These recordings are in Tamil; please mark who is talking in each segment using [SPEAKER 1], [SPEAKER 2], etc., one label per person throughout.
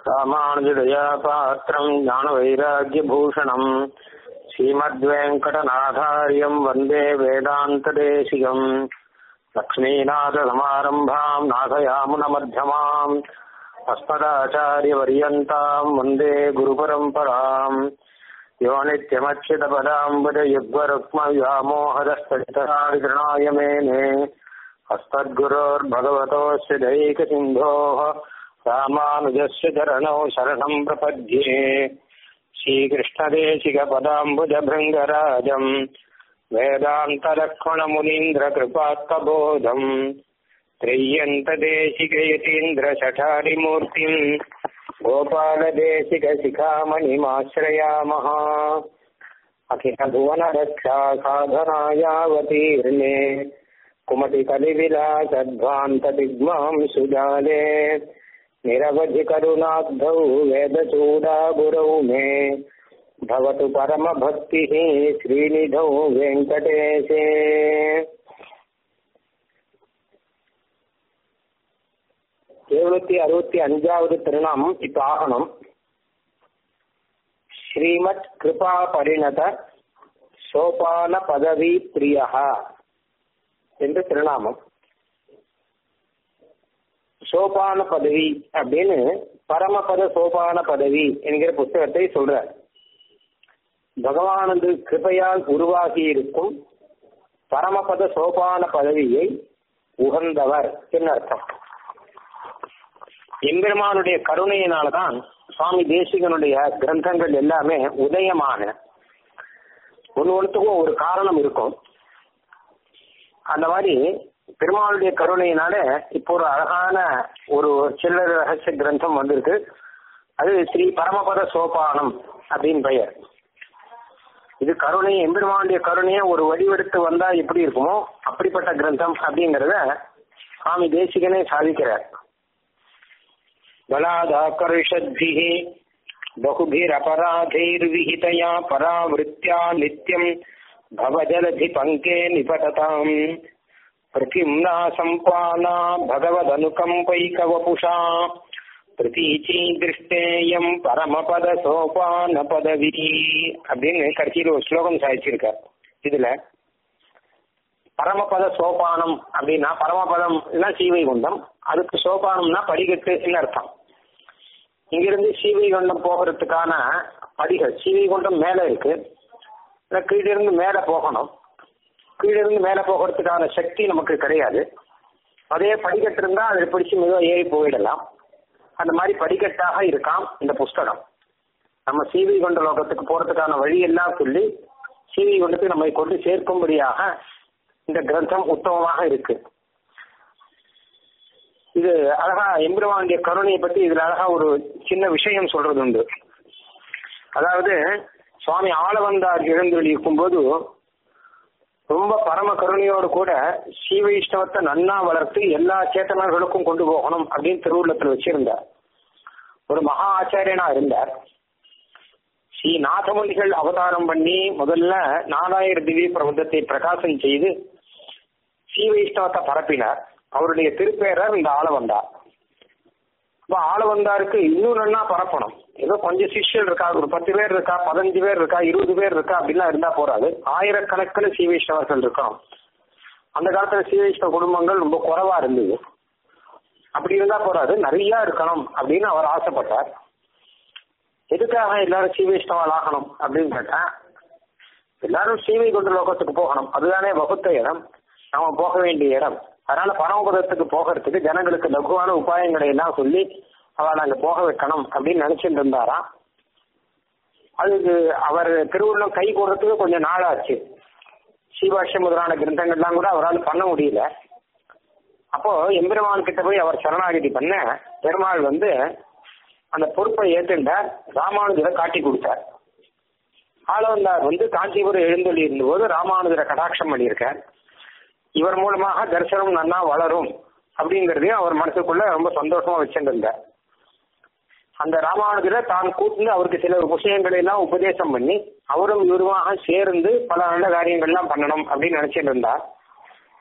[SPEAKER 1] ராமானுஜதயா பாத்திரம் ஞானவைராக்கியபூஷணம் ஸ்ரீமத்வேங்கடநாதாரியம் வந்தே வேதாந்ததேசிகம் லக்ஷ்மீநாதசமாரம்பாம் நாதயாமுனமध्यமாம் अस्मदाचार्यपर्यन्ताम् वन्दे गुरुपरम्पराम् यो नित्यमच्युतपदाम्बुजयुग्मरुक्मव्यामोहदस्तराय मेने अस्मद्गुरोर्भगवतोऽस्य दैकसिन्धोः रामानुजस्य चरणौ शरणम् प्रपद्ये श्रीकृष्णदेशिकपदाम्बुजभृङ्गराजम् वेदान्तलक्ष्मणमुनीन्द्रकृपात्तबोधम् त्रय्यन्तदेशिकयतीन्द्रशठारिमूर्तिम् गोपालदेशिकशिखामणिमाश्रयामः अखिलभुवनरक्षा साधनायावतीर्णे कुमतिकलिविलासध्वान्तदिग्मां सुजाले निरवधिकरुणाब्धौ वेदचूडागुरौ मे भवतु परमभक्तिः श्रीनिधौ वेङ्कटेशे எழுநூத்தி அறுபத்தி அஞ்சாவது திருநாமம் இப்ப ஆகணும் ஸ்ரீமத் கிருபா பரிணத சோபான பதவி பிரியா என்று திருநாமம் சோபான பதவி அப்படின்னு பரமபத சோபான பதவி என்கிற புத்தகத்தை சொல்றார் பகவானது கிருபையால் உருவாகி இருக்கும் பரமபத சோபான பதவியை உகந்தவர் என்ன அர்த்தம் எம்பெருமானுடைய கருணையினால்தான் சுவாமி தேசிகனுடைய கிரந்தங்கள் எல்லாமே உதயமான ஒன்று ஒன்றுத்துக்கும் ஒரு காரணம் இருக்கும் அந்த மாதிரி பெருமாளுடைய கருணையினால இப்போ ஒரு அழகான ஒரு சில்லற ரகசிய கிரந்தம் வந்திருக்கு அது ஸ்ரீ பரமபத சோபானம் அப்படின்னு பெயர் இது கருணை எம்பெருமானுடைய கருணையை ஒரு வடிவெடுத்து வந்தா எப்படி இருக்குமோ அப்படிப்பட்ட கிரந்தம் அப்படிங்கிறத சுவாமி தேசிகனே சாதிக்கிறார் बलादाकर्षद्भिः बहुभिरपराधैर्विहितया परावृत्त्या नित्यम् भवजलधिपङ्के निपतताम् प्रतिम्ना सम्पाना भगवदनुकम्पैकवपुषा பிரதீச்சி திருஷ்டேயம் பரமபத சோபான பதவி அப்படின்னு கடைசியில் ஒரு ஸ்லோகம் சாதிச்சிருக்கார் இதுல பரமபத சோபானம் அப்படின்னா பரமபதம் சீவைகுண்டம் அதுக்கு சோபானம்னா படிக்கட்டுன்னு அர்த்தம் இங்கிருந்து சீவைகுண்டம் போகிறதுக்கான படிகள் சீவைகுண்டம் மேல இருக்கு கீழிருந்து மேல போகணும் கீழிருந்து மேல போகிறதுக்கான சக்தி நமக்கு கிடையாது அதே படிக்கட்டு இருந்தா அதை பிடிச்சு மெதுவாக ஏறி போயிடலாம் அந்த மாதிரி படிக்கட்டாக இருக்காம் இந்த புஸ்தகம் நம்ம சீவை கொண்ட லோகத்துக்கு போறதுக்கான வழியெல்லாம் சொல்லி சீவை கொண்டத்துக்கு நம்மை கொண்டு சேர்க்கும்படியாக இந்த கிரந்தம் உத்தமமாக இருக்கு இது அழகா எம்பெருமானுடைய கருணையை பத்தி இதுல அழகா ஒரு சின்ன விஷயம் சொல்றது உண்டு அதாவது சுவாமி ஆளவந்தார் எழுந்தொழி இருக்கும்போது ரொம்ப பரம கருணையோடு கூட சீவ இஷ்டவத்தை நன்னா வளர்த்து எல்லா சேத்தனர்களுக்கும் கொண்டு போகணும் அப்படின்னு திருவுள்ளத்தில் வச்சிருந்தார் ஒரு மகா ஆச்சாரியனா இருந்தார் ஸ்ரீ நாதமுனிகள் அவதாரம் பண்ணி முதல்ல நாலாயிரம் திவ்ய பிரபந்தத்தை பிரகாசம் செய்து ஸ்ரீ வைஷ்ணவத்தை பரப்பினார் அவருடைய திருப்பேரர் இந்த ஆளவந்தார் அப்ப ஆளவந்தாருக்கு இன்னும் நன்னா பரப்பணும் ஏதோ கொஞ்சம் சிஷ்யல் இருக்கா ஒரு பத்து பேர் இருக்கா பதினஞ்சு பேர் இருக்கா இருபது பேர் இருக்கா அப்படிலாம் இருந்தா போறாது ஆயிரக்கணக்கில் ஸ்ரீ வைஷ்ணவர்கள் இருக்கணும் அந்த காலத்துல ஸ்ரீ வைஷ்ணவ குடும்பங்கள் ரொம்ப குறைவா இருந்தது அப்படி இருந்தா போறாது நிறைய இருக்கணும் அப்படின்னு அவர் ஆசைப்பட்டார் எதுக்காக எல்லாரும் ஸ்ரீ வைஷ்ணவால் ஆகணும் அப்படின்னு கேட்டா எல்லாரும் ஸ்ரீவை கொண்டு லோகத்துக்கு போகணும் அதுதானே வகுத்த இடம் நம்ம போக வேண்டிய இடம் அதனால பரமபதத்துக்கு போகிறதுக்கு ஜனங்களுக்கு லகுவான உபாயங்களை எல்லாம் சொல்லி அவளை அங்க போக வைக்கணும் அப்படின்னு நினைச்சிட்டு இருந்தாராம் அதுக்கு அவர் திருவுள்ளம் கை கூடுறதுக்கு கொஞ்சம் நாள் ஆச்சு சீபாஷ்ய முதலான கிரந்தங்கள்லாம் கூட அவரால் பண்ண முடியல அப்போ எம்பெருமான் கிட்ட போய் அவர் சரணாகிதி பண்ண பெருமாள் வந்து அந்த பொறுப்பை ஏற்றுண்டார் ராமானுஜரை காட்டி கொடுத்தார் ஆளவந்தார் வந்து காஞ்சிபுரம் எழுந்தொழி இருந்தபோது ராமானுஜரை கடாட்சம் பண்ணியிருக்கார் இவர் மூலமாக தரிசனம் நன்னா வளரும் அப்படிங்கறதையும் அவர் மனசுக்குள்ள ரொம்ப சந்தோஷமா வச்சிருந்தார் அந்த ராமானுஜரை தான் கூட்டிந்து அவருக்கு சில விஷயங்களை எல்லாம் உபதேசம் பண்ணி அவரும் இவருமாக சேர்ந்து பல நல்ல காரியங்கள்லாம் பண்ணணும் அப்படின்னு நினைச்சிட்டு இருந்தார்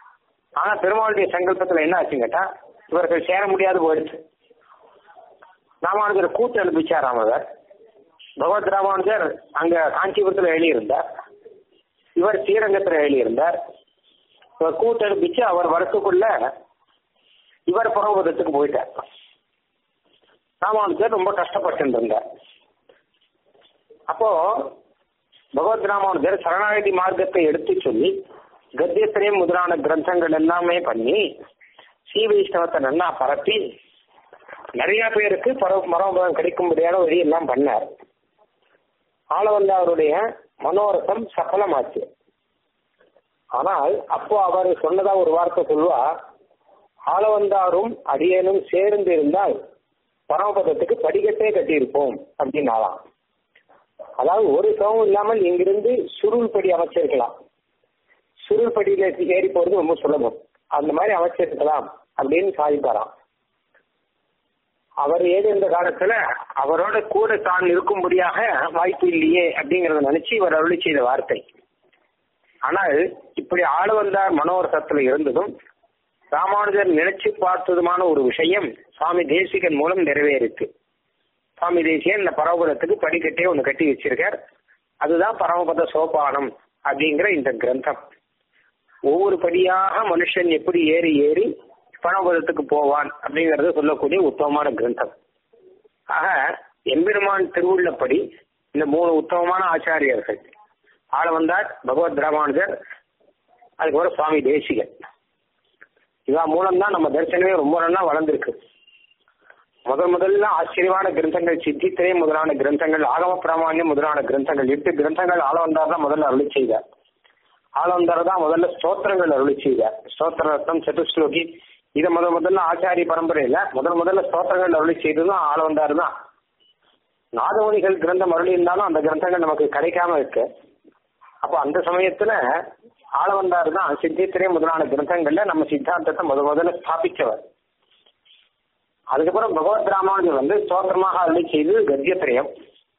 [SPEAKER 1] ஆனா பெருமாளுடைய சங்கல்பத்துல என்ன ஆச்சுன்னு கேட்டா இவர்கள் சேர முடியாது போயிடுச்சு ராமானுஜர் கூட்டு அனுப்பிச்சாராம் அவர் பகவத் ராமானுஜர் அங்க காஞ்சிபுரத்தில் எழுதியிருந்தார் இவர் ஸ்ரீரங்கத்தில் எழுதியிருந்தார் இவர் கூட்டு அனுப்பிச்சு அவர் வரத்துக்குள்ள இவர் பரமபதத்துக்கு போயிட்டார் ராமானுஜர் ரொம்ப கஷ்டப்பட்டு இருந்தார் அப்போ பகவத் ராமானுஜர் சரணாகதி மார்க்கத்தை எடுத்து சொல்லி கத்தியத்திரையும் முதலான கிரந்தங்கள் எல்லாமே பண்ணி ஸ்ரீ வைஷ்ணவத்தை நல்லா பரப்பி நிறைய பேருக்கு பரவ பரமபதம் கிடைக்கும்படியான வழி எல்லாம் பண்ணார் ஆளவந்த அவருடைய மனோரதம் சஃலமாச்சு ஆனால் அப்போ அவர் சொன்னதா ஒரு வார்த்தை சொல்லுவா ஆளவந்தாரும் அடியனும் சேர்ந்து இருந்தால் பரமபதத்துக்கு படிக்கட்டே கட்டியிருப்போம் அப்படின்னாலாம் அதாவது ஒரு சவம் இல்லாமல் இங்கிருந்து சுருள் படி அமைச்சிருக்கலாம் சுருள் படியில ஏறி போறது ரொம்ப சுலபம் அந்த மாதிரி அமைச்சிருக்கலாம் அப்படின்னு சாதிப்பாராம் அவர் ஏது இந்த காலத்துல அவரோட கூட தான் இருக்கும்படியாக வாய்ப்பு இல்லையே அப்படிங்கறத நினைச்சு இவர் அருளி செய்த வார்த்தை ஆனால் இப்படி ஆள வந்தார் மனோரசத்துல இருந்ததும் ராமானுஜர் நினைச்சு பார்த்ததுமான ஒரு விஷயம் சுவாமி தேசிகன் மூலம் நிறைவேறிருக்கு சுவாமி தேசிகன் இந்த பரமபதத்துக்கு படிக்கட்டே ஒன்று கட்டி வச்சிருக்கார் அதுதான் பரமபத சோபானம் அப்படிங்கிற இந்த கிரந்தம் ஒவ்வொரு படியாக மனுஷன் எப்படி ஏறி ஏறி பரமபதத்துக்கு போவான் அப்படிங்கறத சொல்லக்கூடிய உத்தமமான கிரந்தம் ஆக எம்பெருமான் திருவுள்ளப்படி இந்த மூணு உத்தமமான ஆச்சாரியர்கள் ஆள வந்தார் பகவத் ராமானுஜர் அதுக்கப்புறம் சுவாமி தேசிகன் இதா மூலம்தான் நம்ம தரிசனமே ரொம்ப நல்லா வளர்ந்துருக்கு முதல் முதல்ல ஆச்சரியமான கிரந்தங்கள் சித்தித்திரை முதலான கிரந்தங்கள் ஆகம பிராமான்யம் முதலான கிரந்தங்கள் எட்டு கிரந்தங்கள் ஆளவந்தார் தான் முதல்ல அருளி செய்தார் ஆளவந்தார் தான் முதல்ல ஸ்தோத்திரங்கள் அருளி செய்தார் ஸ்தோத்திர ரத்னம் சதுஸ்லோகி இதை முதல் முதல்ல ஆச்சாரிய பரம்பரையில முதல் முதல்ல ஸ்தோத்திரங்கள் அருளி செய்ததும் ஆளவந்தார் தான் நாதமணிகள் கிரந்தம் அருளி இருந்தாலும் அந்த கிரந்தங்கள் நமக்கு கிடைக்காம இருக்கு அப்போ அந்த சமயத்துல ஆளவந்தார் தான் சித்தித்திரை முதலான கிரந்தங்கள்ல நம்ம சித்தாந்தத்தை முத முதல்ல ஸ்தாபிச்சவர் அதுக்கப்புறம் பகவத் ராமானுஜர் வந்து ஸ்தோத்திரமாக அருளி செய்து கத்தியத்திரயம்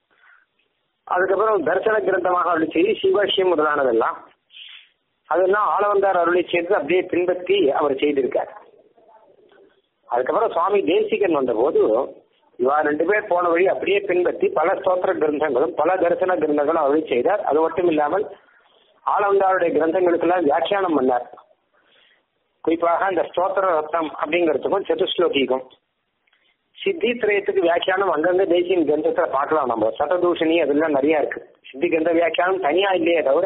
[SPEAKER 1] அதுக்கப்புறம் தரிசன கிரந்தமாக அருளி செய்து சிவசியம் முதலானதெல்லாம் அதெல்லாம் ஆளவந்தார் அருளி செய்து அப்படியே பின்பற்றி அவர் செய்திருக்கார் அதுக்கப்புறம் சுவாமி தேசிகன் வந்தபோது இவா ரெண்டு பேர் போன வழி அப்படியே பின்பற்றி பல ஸ்தோத்திர கிரந்தங்களும் பல தரிசன கிரந்தங்களும் அருளி செய்தார் அது மட்டும் இல்லாமல் ஆளவந்தாருடைய கிரந்தங்களுக்கெல்லாம் வியாக்கியானம் பண்ணார் குறிப்பாக அந்த ஸ்தோத்திர ரத்னம் அப்படிங்கிறதுக்கும் சதுஸ்லோகிக்கும் சித்தி திரயத்துக்கு வியாக்கியானம் அங்கங்க தேசியின் கிரந்தத்துல பார்க்கலாம் நம்ம சததூஷணி அதெல்லாம் நிறைய இருக்கு சித்தி கிரந்த வியாக்கியானம் தனியா இல்லையே தவிர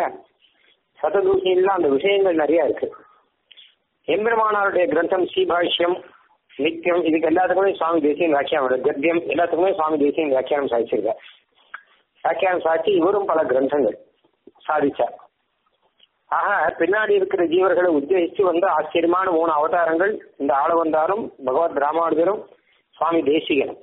[SPEAKER 1] சததூஷணில அந்த விஷயங்கள் நிறைய இருக்கு எம்பெருமானாருடைய கிரந்தம் ஸ்ரீபாஷ்யம் நித்தியம் இதுக்கு எல்லாத்துக்குமே சுவாமி தேசியம் வியாக்கியானம் கத்தியம் எல்லாத்துக்குமே சுவாமி தேசியம் வியாக்கியானம் சாதிச்சிருக்கார் வியாக்கியானம் சாதிச்சு இவரும் பல கிரந்தங்கள் சாதிச்சார் ஆக பின்னாடி இருக்கிற ஜீவர்களை உத்தேசித்து வந்து ஆச்சரியமான மூணு அவதாரங்கள் இந்த ஆளவந்தாரும் பகவத் ராமானுஜரும் சுவாமி தேசிகனும்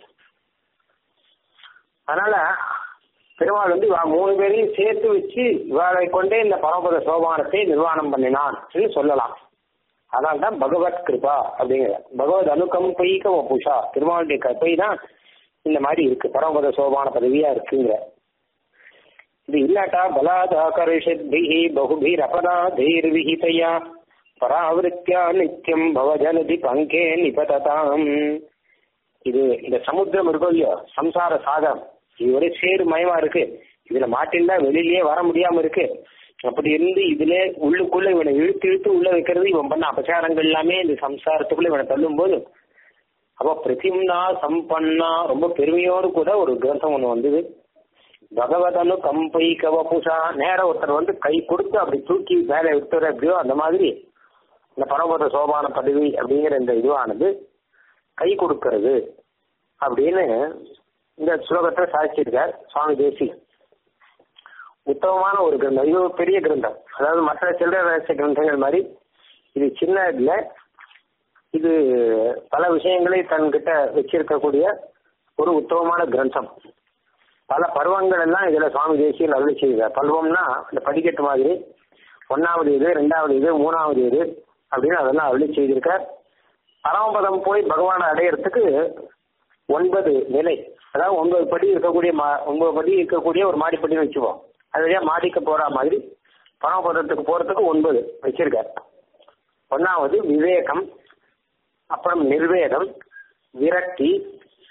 [SPEAKER 1] அதனால பெருமாள் வந்து இவா மூணு பேரையும் சேர்த்து வச்சு இவளை கொண்டே இந்த பரமபத சோபானத்தை நிர்வாணம் பண்ணினான் சொல்லலாம் அதனால தான் பகவத் கிருபா அப்படிங்கிற பகவத் அனுகம்பைக புஷா திருமாவளுடைய கற்பை தான் இந்த மாதிரி இருக்கு பரமபத சோபான பதவியா இருக்குங்கிற இது இல்லாட்டா பலாதாகரிஷத்பிஹி பகுபீர் அபராதைர் விஹிதையா பராவிருத்தியா நித்தியம் பவஜனதி பங்கே நிபததாம் இது இந்த சமுத்திரம் இருக்கும் இல்லையோ சம்சார சாகரம் இது ஒரே சேறு மயமா இருக்கு இதுல மாட்டின்னா வெளியிலேயே வர முடியாம இருக்கு அப்படி இருந்து இதுல உள்ளுக்குள்ள இவனை இழுத்து இழுத்து உள்ள வைக்கிறது இவன் பண்ண அபச்சாரங்கள் எல்லாமே இந்த சம்சாரத்துக்குள்ள இவனை தள்ளும் போது அப்ப பிரதிம்னா சம்பன்னா ரொம்ப பெருமையோடு கூட ஒரு கிரந்தம் ஒண்ணு வந்தது பகவதனு கம்பை கவபுஷா நேர ஒருத்தர் வந்து கை கொடுத்து அப்படி தூக்கி மேலே விட்டுற எப்படியோ அந்த மாதிரி இந்த பரமபத சோபான பதவி அப்படிங்கிற இந்த இதுவானது கை கொடுக்கிறது அப்படின்னு இந்த ஸ்லோகத்தை சாதிச்சிருக்கார் சுவாமி தேசி உத்தமமான ஒரு கிரந்தம் இது ஒரு பெரிய கிரந்தம் அதாவது மற்ற சில்லறை ரகசிய கிரந்தங்கள் மாதிரி இது சின்ன இல்லை இது பல விஷயங்களை தன்கிட்ட வச்சிருக்கக்கூடிய ஒரு உத்தமமான கிரந்தம் பல பருவங்கள் எல்லாம் இதுல சுவாமி தேசியில் அருளி செய்தார் பருவம்னா இந்த படிக்கட்டு மாதிரி ஒன்னாவது இது ரெண்டாவது இது மூணாவது இது அப்படின்னு அதெல்லாம் அருளி செய்திருக்கார் பரமபதம் போய் பகவானை அடையறதுக்கு ஒன்பது நிலை அதாவது ஒன்பது படி இருக்கக்கூடிய ஒன்பது படி இருக்கக்கூடிய ஒரு மாடிப்படின்னு வச்சுப்போம் அது வழியா மாடிக்கு போற மாதிரி பரமபதத்துக்கு போறதுக்கு ஒன்பது வச்சிருக்கார் ஒன்னாவது விவேகம் அப்புறம் நிர்வேதம் விரக்தி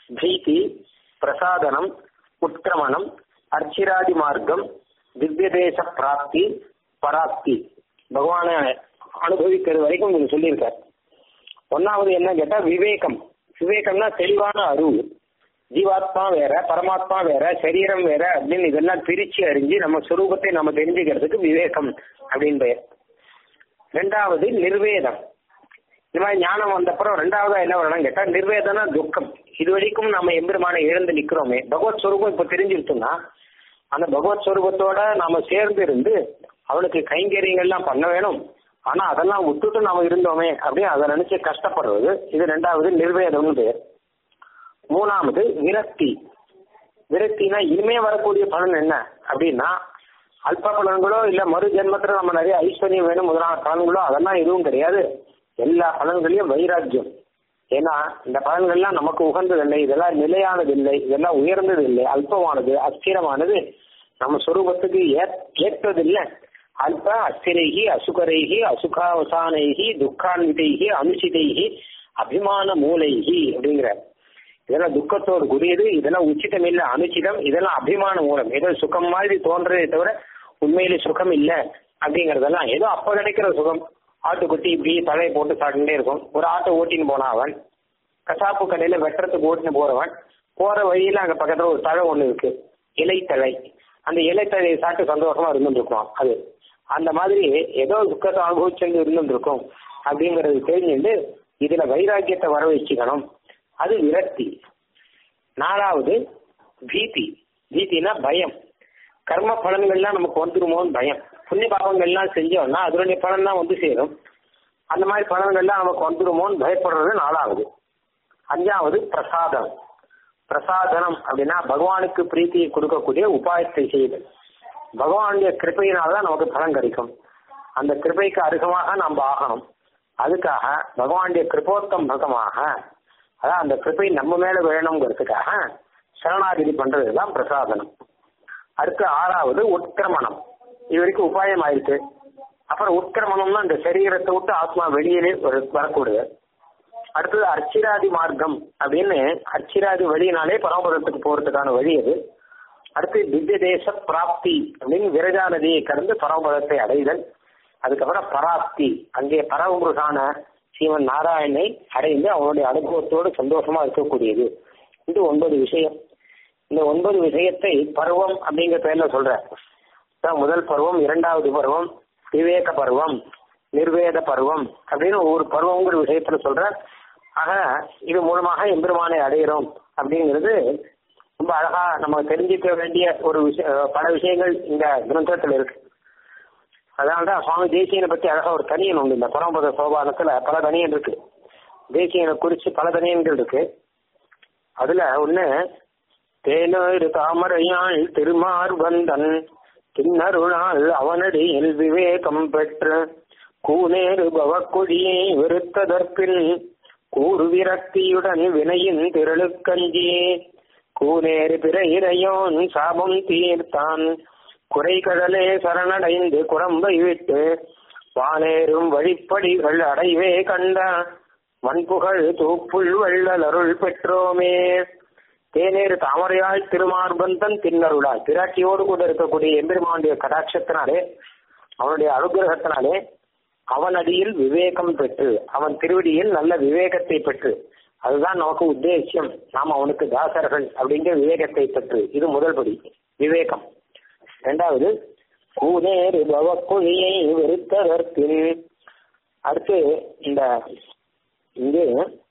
[SPEAKER 1] பீதி பிரசாதனம் உட்கிரமணம் அர்ச்சிராதி மார்க்கம் திவ்யதேச பிராப்தி பராப்தி பகவானை அனுபவிக்கிறது வரைக்கும் நீங்க சொல்லியிருக்கார் ஒன்னாவது என்ன கேட்டா விவேகம் விவேகம்னா தெளிவான அறிவு ஜீவாத்மா வேற பரமாத்மா வேற சரீரம் வேற அப்படின்னு இதெல்லாம் பிரிச்சு அறிஞ்சு நம்ம சுரூபத்தை நம்ம தெரிஞ்சுக்கிறதுக்கு விவேகம் அப்படின்னு பெயர் ரெண்டாவது நிர்வேதம் இந்த மாதிரி ஞானம் வந்தப்புறம் ரெண்டாவதா என்ன வரணும் கேட்டா நிர்வேதனா துக்கம் இது வரைக்கும் நம்ம எம்பெருமானை எழுந்து நிக்கிறோமே பகவத் ஸ்வரூபம் இப்ப தெரிஞ்சிருச்சோம்னா அந்த பகவத் ஸ்வரூபத்தோட நாம சேர்ந்து இருந்து அவனுக்கு கைங்கரியங்கள்லாம் பண்ண வேணும் ஆனா அதெல்லாம் விட்டுட்டு நாம இருந்தோமே அப்படின்னு அதை நினைச்சு கஷ்டப்படுறது இது ரெண்டாவது நிர்வேதம்னு பேர் மூணாவது விரக்தி விரக்தினா இனிமே வரக்கூடிய பலன் என்ன அப்படின்னா அல்ப பலன்களோ இல்ல மறு ஜென்மத்துல நம்ம நிறைய ஐஸ்வர்யம் வேணும் முதலான பலன்களோ அதெல்லாம் எதுவும் கிடையாது எல்லா பலன்களையும் வைராக்கியம் ஏன்னா இந்த பலன்கள்லாம் நமக்கு உகந்ததில்லை இதெல்லாம் நிலையானதில்லை இதெல்லாம் உயர்ந்தது இல்லை அல்பமானது அஸ்திரமானது நம்ம சொரூபத்துக்கு ஏற்றதில்லை அல்ப அஸ்திரைகி அசுகரைகி அசுகாவசானைகி துக்கான்விதைகி அனுசிதைகி அபிமான மூலைகி அப்படிங்கிற இதெல்லாம் துக்கத்தோடு கூடியது இதெல்லாம் உச்சிதம் இல்லை அனுச்சிதம் இதெல்லாம் அபிமான மூலம் ஏதோ சுகம் மாதிரி தோன்றதே தவிர உண்மையிலே சுகம் இல்லை அப்படிங்கறதெல்லாம் ஏதோ அப்ப கிடைக்கிற சுகம் ஆட்டுக்குட்டி இப்படி தலையை போட்டு சாப்பிட்டுட்டே இருக்கும் ஒரு ஆட்டை ஓட்டின்னு போனா அவன் கசாப்பு கடையில வெட்டுறதுக்கு ஓட்டின்னு போறவன் போற வழியில அங்க பக்கத்துல ஒரு தழை ஒண்ணு இருக்கு இலைத்தழை அந்த இலைத்தழையை சாப்பிட்டு சந்தோஷமா இருந்துருக்கும் அது அந்த மாதிரி ஏதோ துக்கத்தை அனுபவிச்சு இருந்துருக்கும் அப்படிங்கறது தெரிஞ்சுட்டு இதுல வைராக்கியத்தை வர வச்சுக்கணும் அது விரக்தி நாலாவது பீதி பீதினா பயம் கர்ம பலன்கள்லாம் நமக்கு வந்துருமோன்னு பயம் புண்ணிய பாவங்கள்லாம் செஞ்சோம்னா அதனுடைய பலன் தான் வந்து சேரும் அந்த மாதிரி பலன்கள்லாம் நமக்கு வந்துருமோன்னு பயப்படுறது நாலாவது அஞ்சாவது பிரசாதம் பிரசாதனம் அப்படின்னா பகவானுக்கு பிரீத்தியை கொடுக்கக்கூடிய உபாயத்தை செய்யுதல் பகவானுடைய கிருப்பையினால தான் நமக்கு பலன் கிடைக்கும் அந்த கிருப்பைக்கு அருகமாக நாம் ஆகணும் அதுக்காக பகவானுடைய கிருப்போத்தம் பகமாக அதான் அந்த கிருப்பை நம்ம மேல வேணுங்கிறதுக்காக சரணாகிதி பண்றதுதான் பிரசாதனம் அடுத்து ஆறாவது உட்கிரமணம் இது வரைக்கும் உபாயம் ஆயிருக்கு அப்புறம் உட்கிரமணம்னா இந்த சரீரத்தை விட்டு ஆத்மா வெளியிலே வரக்கூடியது அடுத்தது அர்ச்சிராதி மார்க்கம் அப்படின்னு அர்ச்சிராதி வழியினாலே பரமபதத்துக்கு போறதுக்கான வழி அது அடுத்து திவ்ய தேச பிராப்தி அப்படின்னு விரஜா நதியை கடந்து பரமபதத்தை அடைதல் அதுக்கப்புறம் பராப்தி அங்கே பரமபுருஷான சீவன் நாராயணனை அடைந்து அவனுடைய அனுபவத்தோடு சந்தோஷமா இருக்கக்கூடியது இது ஒன்பது விஷயம் இந்த ஒன்பது விஷயத்தை பருவம் அப்படிங்கிற பேர்ல சொல்ற முதல் பருவம் இரண்டாவது பருவம் விவேக பருவம் நிர்வேத பருவம் அப்படின்னு ஒவ்வொரு பருவங்கிற விஷயத்துல சொல்ற ஆக இது மூலமாக எம்பெருமானை அடைகிறோம் அப்படிங்கிறது ரொம்ப அழகா நம்ம தெரிஞ்சுக்க வேண்டிய ஒரு விஷய பல விஷயங்கள் இந்த கிரந்தத்துல இருக்கு அதனாலதான் சுவாமி தேசியனை பத்தி அழகா ஒரு தனியன் உண்டு இந்த பரமபத சோபானத்துல பல தனியன் இருக்கு தேசியனை குறிச்சு பல தனியன்கள் இருக்கு அதுல ஒண்ணு தேனேறு தாமரையாள் திருமார்பந்தன் தின்னருளால் அவனடியில் விவேகம் பெற்று கூனேறு பவக்குடியை வெறுத்ததற்பின் கூறு விரக்தியுடன் வினையின் திரளுக்கஞ்சியே கூனேறு பிற இறையோன் சாபம் தீர்த்தான் குறைகடலே சரணடைந்து குரம்பை விட்டு வானேறும் வழிப்படிகள் அடைவே கண்ட வன்புகழ் தூப்புள் வள்ளல் அருள் பெற்றோமே தேனேறு தாமரையாள் திருமார்பந்தன் தின்னருளாய் பிராட்டியோடு கூட இருக்கக்கூடிய எம்பெருமானுடைய கடாட்சத்தினாலே அவனுடைய அனுகிரகத்தினாலே அவன் அடியில் விவேகம் பெற்று அவன் திருவடியில் நல்ல விவேகத்தை பெற்று அதுதான் நமக்கு உத்தேசியம் நாம் அவனுக்கு தாசர்கள் அப்படிங்கிற விவேகத்தை பெற்று இது முதல் படி விவேகம் இரண்டாவது கூனேறு பவக்குழியை வெறுத்ததற்பின் அடுத்து இந்த இங்கு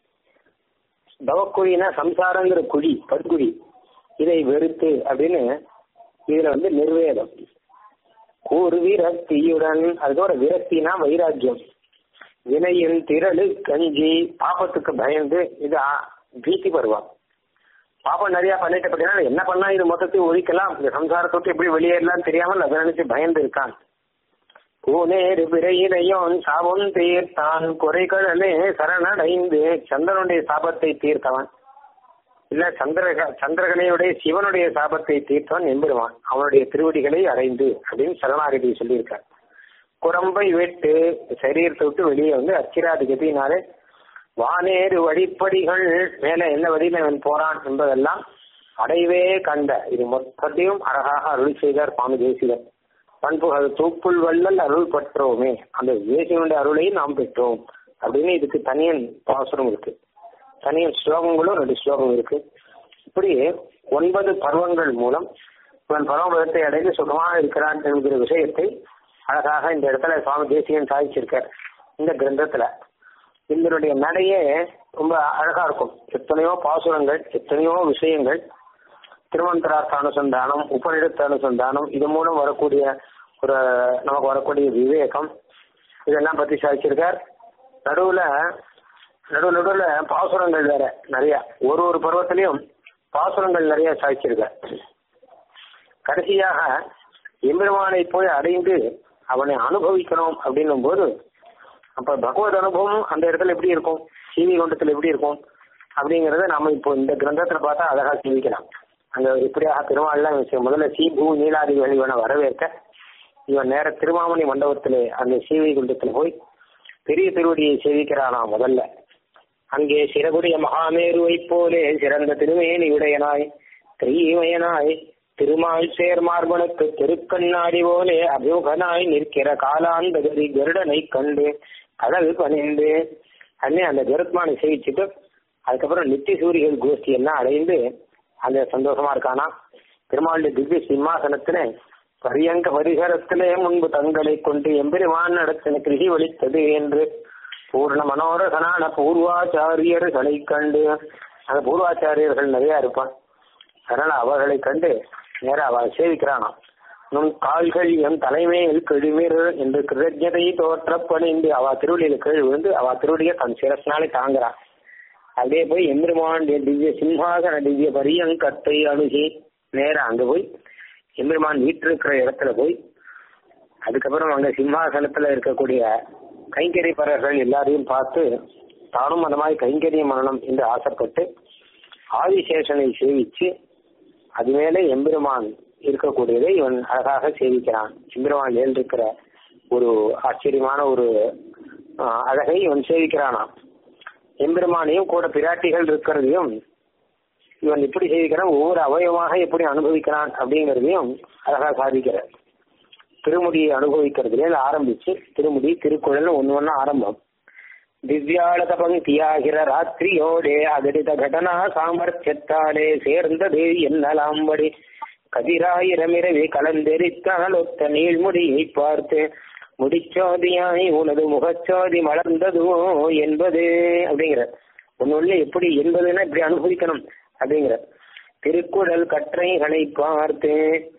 [SPEAKER 1] பவக்குழினா சம்சாரங்கிற குழி படுகுழி இதை வெறுத்து அப்படின்னு இதுல வந்து நிர்வேதம் கூறு விரக்தியுடன் அதோட விரக்தினா வைராக்கியம் வினையின் திரளு கஞ்சி பாபத்துக்கு பயந்து இது பீதி பருவம் பாபம் நிறைய பண்ணிட்டு பார்த்தீங்கன்னா என்ன பண்ணா இது மொத்தத்தையும் ஒழிக்கலாம் இந்த சம்சாரத்தொட்டு எப்படி வெளியேறலாம் தெரியாமல் அதை நினைச்சு பயந்து இருக்கான் பூனேறு பிறையினையோன் சாபம் தீர்த்தான் குறைகடலே சரணடைந்து சந்திரனுடைய சாபத்தை தீர்த்தவன் இல்ல சந்திர சந்திரகனையுடைய சிவனுடைய சாபத்தை தீர்த்தவன் எம்பெருவான் அவனுடைய திருவடிகளை அடைந்து அப்படின்னு சரணாகதி சொல்லியிருக்கார் குரம்பை வெட்டு சரீரத்தை விட்டு வெளியே வந்து அச்சிராதி கதியினாலே வானேறு வழிப்படிகள் மேல என்ன வழியில அவன் போறான் என்பதெல்லாம் அடைவே கண்ட இது மொத்தத்தையும் அழகாக அருள் செய்தார் சுவாமி தேசிகர் பண்புகள் தூப்புள் வள்ளல் அருள் பெற்றோமே அந்த தேசியனுடைய அருளையும் நாம் பெற்றோம் அப்படின்னு இதுக்கு தனியன் பாசுரம் இருக்கு தனியன் ஸ்லோகங்களும் ரெண்டு ஸ்லோகம் இருக்கு இப்படி ஒன்பது பருவங்கள் மூலம் இவன் பரமபதத்தை அடைந்து சுகமாக இருக்கிறான் என்கிற விஷயத்தை அழகாக இந்த இடத்துல சுவாமி தேசிகன் சாதிச்சிருக்கார் இந்த கிரந்தத்துல இதனுடைய நடையே ரொம்ப அழகா இருக்கும் எத்தனையோ பாசுரங்கள் எத்தனையோ விஷயங்கள் திருமந்திரார்த்த அனுசந்தானம் உபநிடத்த அனுசந்தானம் இது மூலம் வரக்கூடிய ஒரு நமக்கு வரக்கூடிய விவேகம் இதெல்லாம் பத்தி சாதிச்சிருக்கார் நடுவுல நடுவு நடுவுல பாசுரங்கள் வேற நிறைய ஒரு ஒரு பருவத்திலையும் பாசுரங்கள் நிறைய சாதிச்சிருக்கார் கடைசியாக எம்பெருமானை போய் அடைந்து அவனை அனுபவிக்கணும் அப்படின்னும் போது அப்ப பகவத் அனுபவம் அந்த இடத்துல எப்படி இருக்கும் சீவி குண்டத்துல எப்படி இருக்கும் அப்படிங்கறத நாம இப்போ இந்த கிரந்தத்துல பார்த்தா அழகா சிந்திக்கலாம் அங்க இப்படியாக திருமாலாம் முதல்ல சீ பூ நீலாதிகள் இவனை வரவேற்க இவன் நேர திருமாமணி மண்டபத்திலே அந்த சீவி குண்டத்துல போய் பெரிய திருவடியை சேவிக்கிறானா முதல்ல அங்கே சிறகுடைய மகாமேருவை போலே சிறந்த திருமேனி உடையனாய் திரீமயனாய் திருமால் சேர் மார்பனுக்கு திருக்கண்ணாடி போலே அபிமுகனாய் நிற்கிற காலாந்தகரி கருடனை கண்டு கடல் பணிந்து அன்னே அந்த கருத்மானை சேவிச்சுட்டு அதுக்கப்புறம் நித்திய சூரியர்கள் கோஷ்டி எல்லாம் அடைந்து அந்த சந்தோஷமா இருக்கானா பெருமாளுடைய திவ்ய சிம்மாசனத்திலே பரியங்க பரிசரத்திலே முன்பு தங்களை கொண்டு எம்பெருமான் நடத்தின கிருஷி வலித்தது என்று பூர்ண மனோரகனான பூர்வாச்சாரியர்களை கண்டு அந்த பூர்வாச்சாரியர்கள் நிறைய இருப்பான் அதனால அவர்களை கண்டு நேர அவ சேவிக்கிறானாம் நும் கால்கள் என் தலைமையில் கெழுமிர் என்று கிருதஜதை தோற்றப்பணிந்து அவ திருவடியில கீழ் விழுந்து அவ திருவடியை தன் சிரஸ்னாலே தாங்குறான் அப்படியே போய் எம்பெருமான் திவ்ய சிம்ஹாசன திவ்ய பரியங்கத்தை அணுகி நேரா அங்க போய் எம்பெருமான் வீட்டிருக்கிற இடத்துல போய் அதுக்கப்புறம் அங்க சிம்மாசனத்துல இருக்கக்கூடிய கைங்கரிப்பரர்கள் எல்லாரையும் பார்த்து தானும் அந்த மாதிரி கைங்கரிய மரணம் என்று ஆசைப்பட்டு ஆதிசேஷனை சேவிச்சு அது மேலே எம்பெருமான் இருக்கக்கூடியதை இவன் அழகாக சேவிக்கிறான் எம்பெருமான் எழுந்திருக்கிற ஒரு ஆச்சரியமான ஒரு அழகை இவன் சேவிக்கிறானாம் எம்பெருமானையும் கூட பிராட்டிகள் இருக்கிறதையும் இவன் எப்படி சேவிக்கிறான் ஒவ்வொரு அவயவமாக எப்படி அனுபவிக்கிறான் அப்படிங்கிறதையும் அழகா சாதிக்கிறார் திருமுடியை அனுபவிக்கிறதுல ஆரம்பிச்சு திருமுடி திருக்குழல் ஒன்னு ஒன்னு ஆரம்பம் திவ்யாளத பங்கியாகிற ராத்திரியோடே அகடித கடனா சாமர்த்தியத்தாலே சேர்ந்தது என்னலாம்படி கதிராயிரமிரவி கலந்தெரித்தால் ஒத்த நீள்முடியை பார்த்து முடிச்சோதியாய் உனது முகச்சோதி மலர்ந்ததோ என்பது அப்படிங்கிற ஒன்னு எப்படி என்பதுன்னா இப்படி அனுபவிக்கணும் அப்படிங்கிற திருக்குறள் கற்றைகளை பார்த்து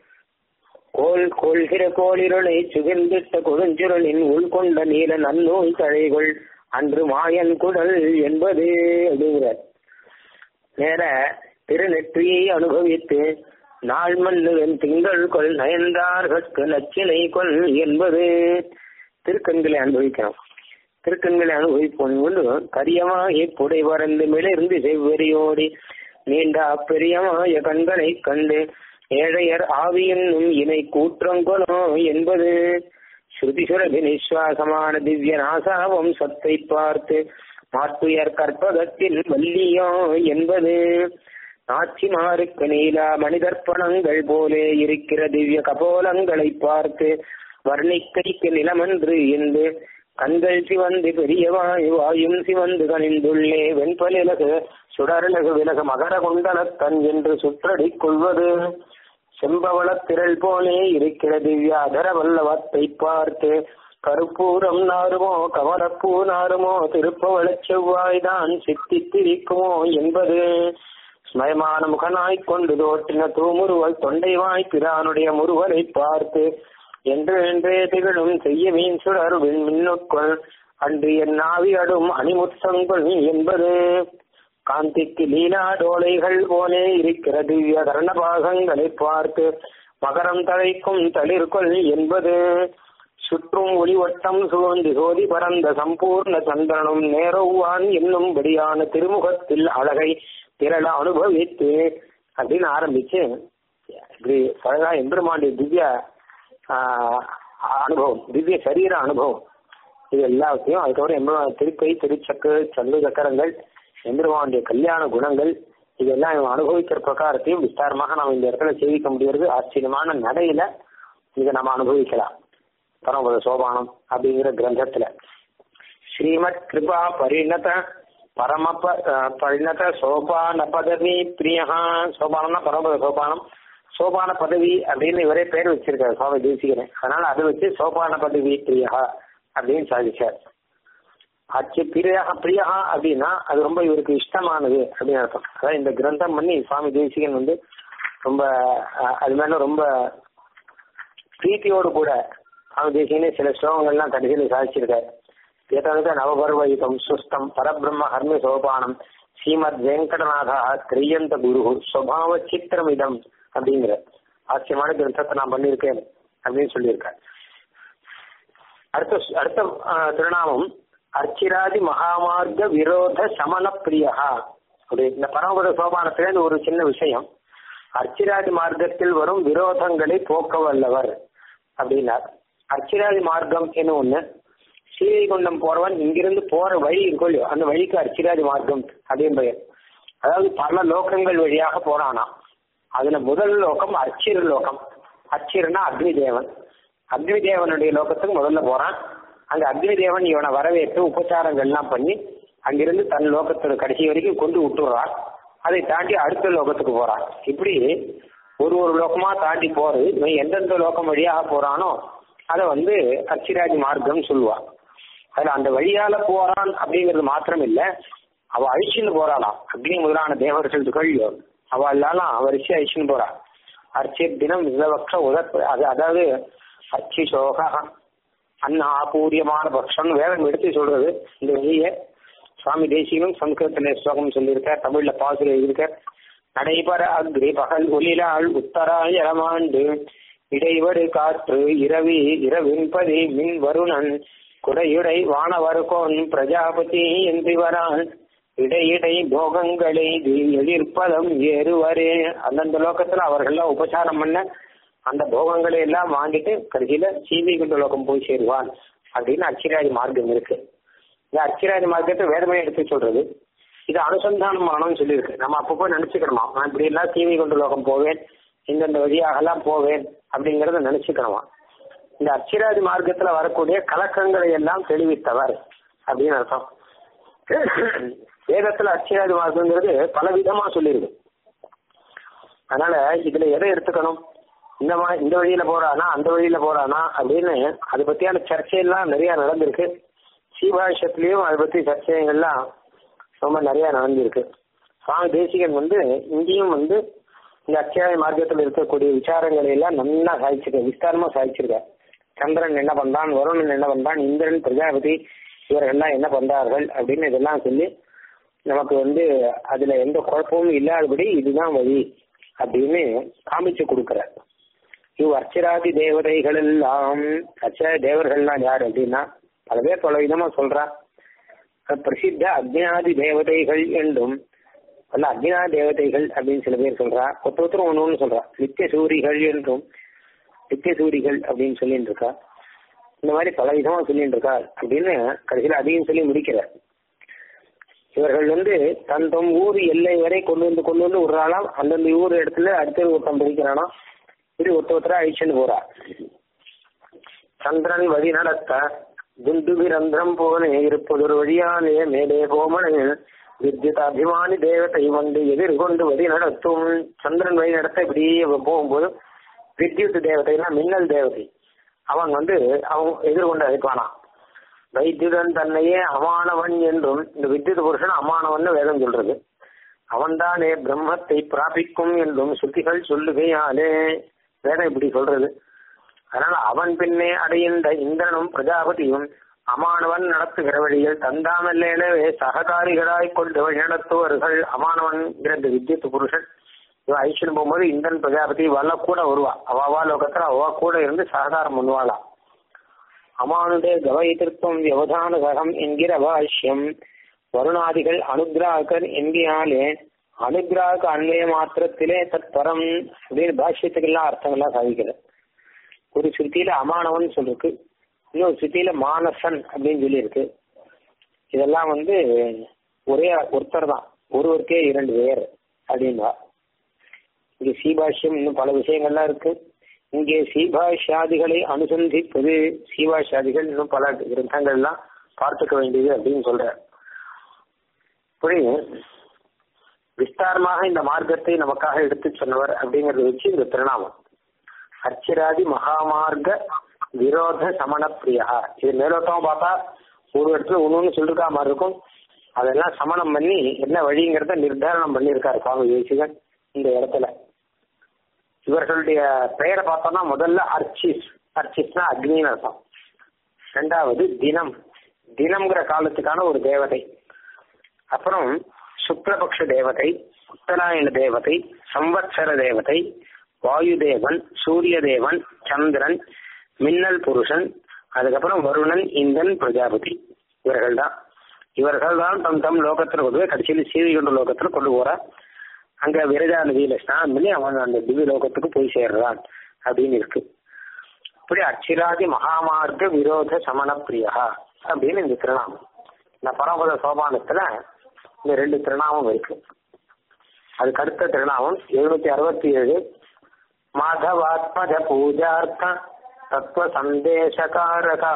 [SPEAKER 1] கோல் கொள்கிற கோளிருளை சுகிர்ந்திட்ட கொடுஞ்சுருளின் உள்கொண்ட நீல நன்னூல் தழைகள் அன்று மாயன் குடல் என்பது அப்படிங்கிறார் நேர திருநெற்றியை அனுபவித்து நாள் மன்னுவன் திங்கள் கொள் நயன்றார்கட்கு நச்சினை கொள் என்பது திருக்கண்களை அனுபவிக்கணும் திருக்கண்களை அனுபவிப்போம் கொண்டு கரியமாகி புடை பறந்து மிளிர்ந்து செவ்வெறியோடி நீண்ட அப்பெரியமாய கண்களை கண்டு ஏழையர் ஆவி என்னும் இணை கூற்றங்கொலோ என்பது ஸ்ருதிசுரபி நிஸ்வாசமான திவ்ய நாசா வம்சத்தை பார்த்து மாற்றுயர் கற்பகத்தில் வல்லியோ என்பது நாச்சிமாருக்கு நீலா மனிதர்ப்பணங்கள் போலே இருக்கிற திவ்ய கபோலங்களை பார்த்து வர்ணிக்கைக்கு நிலமன்று என்று கண்கள் சிவந்து பெரியவாய் வாயும் சிவந்து கணிந்துள்ளே வெண்பலிலகு சுடர்லகு விலகு மகர குண்டலத்தன் என்று சுற்றடிக் கொள்வது செம்பவளத் திரள் போலே இருக்கிற திவ்ய அதர வல்லவத்தை பார்த்து கருப்பூரம் நாருமோ கமலப்பூ நாருமோ திருப்பவளச் செவ்வாய்தான் சித்தித்திரிக்குமோ என்பது ஸ்மயமான முகனாய்க் கொண்டு தோற்றின தூமுருவல் தொண்டைவாய் பிரானுடைய முருவலை பார்த்து என்று என்றே திகழும் செய்ய மீன் சுடர் மின்னுக்குள் அன்று என் நாவி அடும் அணிமுத்தங்கள் என்பது காந்திக்கு லீலா டோலைகள் போலே இருக்கிற திவ்ய கர்ணபாகங்களை பார்த்து மகரம் தழைக்கும் தளிர்கொள் என்பது சுற்றும் ஒளிவட்டம் சூழ்ந்து சோதி பரந்த சம்பூர்ண சந்திரனும் நேரவுவான் என்னும்படியான திருமுகத்தில் அழகை திரள அனுபவித்து அப்படின்னு ஆரம்பிச்சு இப்படி அழகா எம்பெருமாண்டிய திவ்ய அனுபவம் திவ்ய சரீர அனுபவம் இது எல்லாத்தையும் அதுக்கப்புறம் எம்பெருமான் திருக்கை திருச்சக்கு சல்லு சக்கரங்கள் எம்பெருமானுடைய கல்யாண குணங்கள் இதெல்லாம் இவன் அனுபவிக்கிற பிரகாரத்தையும் விஸ்தாரமாக நாம் இந்த இடத்துல சேவிக்க முடியறது ஆச்சரியமான நடையில இதை நம்ம அனுபவிக்கலாம் பரமபத சோபானம் அப்படிங்கிற கிரந்தத்துல ஸ்ரீமத் கிருபா பரிணத பரம பரிணத சோபான பதவி பிரியஹா சோபானம்னா பரமபத சோபானம் சோபான பதவி அப்படின்னு இவரே பேர் வச்சிருக்காரு சுவாமி தேசிகரன் அதனால அதை வச்சு சோபான பதவி பிரியஹா அப்படின்னு சாதிச்சார் அச்சு பிரியா பிரியா அப்படின்னா அது ரொம்ப இவருக்கு இஷ்டமானது அப்படின்னு அர்த்தம் அதாவது இந்த கிரந்தம் பண்ணி சுவாமி தேசிகன் வந்து ரொம்ப அது மேல ரொம்ப பிரீத்தியோடு கூட சுவாமி தேசிகனே சில ஸ்லோகங்கள்லாம் கடைசியில் சாதிச்சிருக்காரு ஏதாவது நவபர்வயுதம் சுஸ்தம் பரபிரம்ம ஹர்மி சோபானம் ஸ்ரீமத் வெங்கடநாதா திரியந்த குரு சுவாவ சித்திரமிதம் அப்படிங்கிற ஆச்சரியமான கிரந்தத்தை நான் பண்ணியிருக்கேன் அப்படின்னு சொல்லியிருக்காரு அடுத்த அடுத்த திருநாமம் அர்ச்சிராதி மகாமார்க்க விரோத சமண பிரியா அப்படி இந்த பரமபத சோபானத்திலேருந்து ஒரு சின்ன விஷயம் அர்ச்சிராதி மார்க்கத்தில் வரும் விரோதங்களை போக்க வல்லவர் அப்படின்னார் அர்ச்சிராதி மார்க்கம் என்ன ஒண்ணு ஸ்ரீவைகுண்டம் போறவன் இங்கிருந்து போற வழி இருக்கும் இல்லையோ அந்த வழிக்கு அர்ச்சிராதி மார்க்கம் அப்படின்னு பெயர் அதாவது பல லோகங்கள் வழியாக போறானா அதுல முதல் லோகம் அர்ச்சிர லோகம் அர்ச்சிரனா அக்னி தேவன் அக்னி தேவனுடைய லோகத்துக்கு முதல்ல போறான் அங்க அக்னி தேவன் இவனை வரவேற்று உபச்சாரங்கள்லாம் பண்ணி அங்கிருந்து தன் லோகத்தோட கடைசி வரைக்கும் கொண்டு விட்டுறான் அதை தாண்டி அடுத்த லோகத்துக்கு போறான் இப்படி ஒரு ஒரு லோகமா தாண்டி போறது இவன் எந்தெந்த லோகம் வழியாக போறானோ அதை வந்து அச்சிராஜ் மார்க்கம் சொல்லுவான் அதுல அந்த வழியால போறான் அப்படிங்கிறது மாத்திரம் இல்ல அவ அழிச்சுன்னு போறாளாம் அக்னி முதலான தேவர்கள் கழியோ அவ எல்லாம் வரிசை அழிச்சுன்னு போறா அர்ச்சி தினம் விதபக்ஷ உதற்ப அது அதாவது அச்சி சோகா அன்ன ஆபூரியமான பக்ஷம் வேதம் எடுத்து சொல்றது இந்த வழியை சுவாமி தேசியனும் சம்ஸ்கிருத்திலே ஸ்லோகம் சொல்லியிருக்கார் தமிழ்ல பாசுர எழுதியிருக்கார் நடைபெற அக்ரி பகல் ஒளிலாள் உத்தராய் இளமாண்டு இடைவடு காற்று இரவி இரவின்பதி மின் வருணன் குடையுடை வானவர்கோன் பிரஜாபதி என்றிவரான் இடையிடை போகங்களை எதிர்ப்பதம் ஏறுவரே அந்தந்த லோகத்துல அவர்கள்லாம் உபசாரம் பண்ண அந்த போகங்களை எல்லாம் வாங்கிட்டு கடைசியில சீதை குண்ட லோகம் போய் சேருவான் அப்படின்னு அச்சிராதி மார்க்கம் இருக்கு இந்த அச்சிராதி மார்க்கத்தை வேதமே எடுத்து சொல்றது இது அனுசந்தானம் பண்ணணும்னு சொல்லியிருக்கு நம்ம அப்பப்போ நினைச்சுக்கணுமா நான் இப்படி எல்லாம் சீவை கொண்டு லோகம் போவேன் இந்தந்த வழியாகலாம் போவேன் அப்படிங்கறத நினைச்சுக்கணுமா இந்த அச்சிராதி மார்க்கத்துல வரக்கூடிய கலக்கங்களை எல்லாம் தெளிவித்தவர் அப்படின்னு அர்த்தம் வேதத்துல அச்சிராதி மார்க்கங்கிறது பல விதமா சொல்லியிருக்கு அதனால இதுல எதை எடுத்துக்கணும் இந்த மா இந்த வழியில போறானா அந்த வழியில போறானா அப்படின்னு அதை பத்தியான சர்ச்சையெல்லாம் நிறைய நடந்திருக்கு சீபாஷத்திலயும் அதை பத்தி சர்ச்சைகள்லாம் ரொம்ப நிறைய நடந்திருக்கு சுவாமி தேசிகன் வந்து இங்கேயும் வந்து இந்த அத்தியாய மார்க்கத்தில் இருக்கக்கூடிய விசாரங்களை எல்லாம் நல்லா சாதிச்சிருக்க விஸ்தாரமா சாதிச்சிருக்க சந்திரன் என்ன பண்றான் வருணன் என்ன பண்றான் இந்திரன் பிரஜாபதி இவர்கள்லாம் என்ன பண்றார்கள் அப்படின்னு இதெல்லாம் சொல்லி நமக்கு வந்து அதுல எந்த குழப்பமும் இல்லாதபடி இதுதான் வழி அப்படின்னு காமிச்சு கொடுக்கிறார் இவ் அர்ச்சராதி தேவதைகள் எல்லாம் அர்ச்சர தேவர்கள்லாம் யார் அப்படின்னா பல பேர் பல விதமா சொல்றா பிரசித்த அக்ஞாதி தேவதைகள் என்றும் அல்ல அக்ஞா தேவதைகள் அப்படின்னு சில பேர் சொல்றா ஒருத்த ஒருத்தரும் ஒன்று ஒன்று சொல்றா நித்திய சூரிகள் என்றும் நித்திய சூரிகள் அப்படின்னு சொல்லிட்டு இருக்கா இந்த மாதிரி பல விதமா சொல்லிட்டு இருக்கா அப்படின்னு கடைசியில் அதையும் சொல்லி முடிக்கிறார் இவர்கள் வந்து தன் தம் ஊர் எல்லை வரை கொண்டு வந்து கொண்டு வந்து விடுறாலாம் அந்தந்த ஊர் இடத்துல அடுத்த ஒருத்தன் பிடிக்கிறானா இப்படி ஒருத்த ஒருத்தரா அழிச்சுன்னு போறா சந்திரன் வழி நடத்த துண்டுவிரந்திரம் போனே இருப்பதொரு வழியாலே மேலே போமனே வித்யுத் அபிமானி தேவத்தை வந்து எதிர்கொண்டு வழி நடத்தும் சந்திரன் வழி நடத்த இப்படி போகும்போது வித்யுத் தேவதைனா மின்னல் தேவதை அவன் வந்து அவன் எதிர்கொண்டு அழைப்பானா வைத்தியுடன் தன்னையே அமானவன் என்றும் இந்த வித்யுத் புருஷன் அமானவன் வேதம் சொல்றது அவன்தானே பிரம்மத்தை பிராபிக்கும் என்றும் சுத்திகள் சொல்லுகையாலே வேதம் இப்படி சொல்றது அதனால அவன் பின்னே அடைந்த இந்திரனும் பிரஜாபதியும் அமானவன் நடத்துகிற வழியில் தந்தாமல்லேனவே சககாரிகளாய் கொண்டு வழி நடத்துவர்கள் அமானவன் இந்த வித்யுத் புருஷன் இவன் ஐஸ்வன் போகும்போது இந்திரன் பிரஜாபதி வல்ல கூட வருவா அவாவா லோகத்துல அவா கூட இருந்து சககாரம் பண்ணுவாளாம் அமானுடே கவயித்திருத்தம் வியவதான சகம் என்கிற பாஷ்யம் வருணாதிகள் அனுகிராகர் என்கினாலே அனுகிராக அன்வய மாத்திரத்திலே தத்பரம் அப்படின்னு பாஷ்யத்துக்கெல்லாம் அர்த்தங்கள்லாம் சாதிக்கிறது ஒரு சுருத்தியில அமானவன் சொல்லிருக்கு இன்னொரு சிட்டியில மானசன் அப்படின்னு சொல்லி இருக்கு இதெல்லாம் வந்து ஒரே ஒருத்தர் தான் ஒருவருக்கே இரண்டு பேர் அப்படின்னா இங்கே சீபாஷ்யம் இன்னும் பல விஷயங்கள்லாம் இருக்கு இங்கே சீபாஷ்யாதிகளை அனுசந்திப்பது சீபாஷ்யாதிகள் இன்னும் பல கிரந்தங்கள்லாம் பார்த்துக்க வேண்டியது அப்படின்னு சொல்ற இப்படி விஸ்தாரமாக இந்த மார்க்கத்தை நமக்காக எடுத்து சொன்னவர் அப்படிங்கறத வச்சு இந்த திருநாமம் அர்ச்சிராதி மகாமார்க்க விரோத சமண பிரியா இது மேலோட்டமா பார்த்தா ஒரு இடத்துல ஒண்ணு சொல்லிருக்கா மாதிரி இருக்கும் அதெல்லாம் சமணம் பண்ணி என்ன வழிங்கிறத நிர்தாரணம் பண்ணியிருக்காரு சுவாமி தேசிகன் இந்த இடத்துல இவர்களுடைய பெயரை பார்த்தோம்னா முதல்ல அர்ச்சிஸ் அர்ச்சிஸ்னா அக்னின்னு அர்த்தம் ரெண்டாவது தினம் தினம்ங்கிற காலத்துக்கான ஒரு தேவதை அப்புறம் சுக்லபக்ஷ தேவதை உத்தராயண தேவதை சம்வத்சர தேவதை வாயு தேவன் சூரிய தேவன் சந்திரன் மின்னல் புருஷன் அதுக்கப்புறம் வருணன் இந்தன் பிரஜாபதி இவர்கள் தான் இவர்கள் தான் தம் தம் லோகத்தில் கொண்டு போய் கடைசியில் சீவி கொண்ட லோகத்தில் கொண்டு போற அங்க விரஜா நதியில ஸ்நானம் பண்ணி அவன் அந்த திவ்ய லோகத்துக்கு போய் சேர்றான் அப்படின்னு இருக்கு இப்படி அச்சிராதி மகாமார்க்க விரோத சமண பிரியா அப்படின்னு இந்த திருநாமம் இந்த பரமபத சோபானத்துல இந்த ரெண்டு திருநாமம் இருக்கு அதுக்கு அடுத்த திருநாமம் எழுநூத்தி அறுபத்தி ஏழு மாதவாத்மஜ பூஜார்த்த தத்துவ சந்தேசகாரகா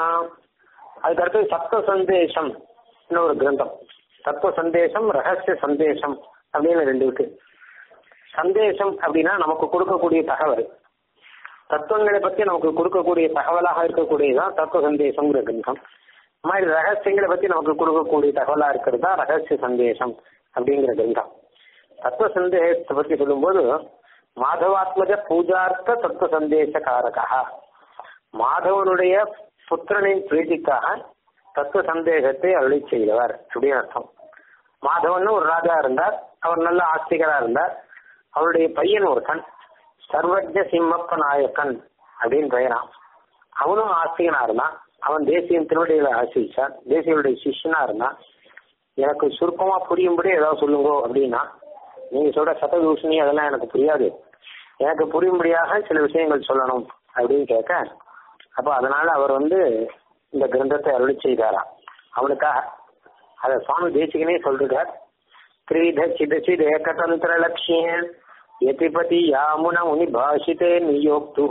[SPEAKER 1] அதுக்கு அடுத்து சத்துவ சந்தேசம் ஒரு கிரந்தம் தத்துவ சந்தேசம் ரகசிய சந்தேசம் அப்படின்னு ரெண்டு இருக்கு சந்தேசம் அப்படின்னா நமக்கு கொடுக்கக்கூடிய தகவல் தத்துவங்களை பத்தி நமக்கு கொடுக்கக்கூடிய தகவலாக இருக்கக்கூடியதான் தத்துவ சந்தேசம்ங்கிற கிரந்தம் இந்த மாதிரி ரகசியங்களை பத்தி நமக்கு கொடுக்கக்கூடிய தகவலா இருக்கிறது தான் ரகசிய சந்தேசம் அப்படிங்கிற கிரந்தம் தத்துவ சந்தேகத்தை பத்தி சொல்லும்போது மாதவாத்மஜ பூஜார்த்த தத்துவ சந்தேச காரகா மாதவனுடைய புத்திரனின் பிரீதிக்காக தத்துவ சந்தேகத்தை அருளி செய்தவர் அப்படின்னு அர்த்தம் மாதவன் ஒரு ராஜா இருந்தார் அவர் நல்ல ஆஸ்திகரா இருந்தார் அவருடைய பையன் ஒருத்தன் சர்வஜ சிம்மப்ப நாயக்கன் அப்படின்னு பெயரான் அவனும் ஆஸ்திகனா இருந்தான் அவன் தேசியம் திருவடிகளை ஆசிரிச்சான் தேசியனுடைய சிஷ்யனா இருந்தான் எனக்கு சுருக்கமா புரியும்படி ஏதாவது சொல்லுங்க அப்படின்னா நீங்க சொல்ற சததூஷணி அதெல்லாம் எனக்கு புரியாது எனக்கு புரியும்படியாக சில விஷயங்கள் சொல்லணும் அப்படின்னு கேட்க அப்ப அதனால அவர் வந்து இந்த கிரந்தத்தை அருளி செய்தாராம் அவனுக்காக அத சுவாமி தேசிகனே சொல்றார் திரிவித சிதசித் ஏகதந்திர லட்சியம் यतिपति यामुन मुनि भाषिते नियोक्तुः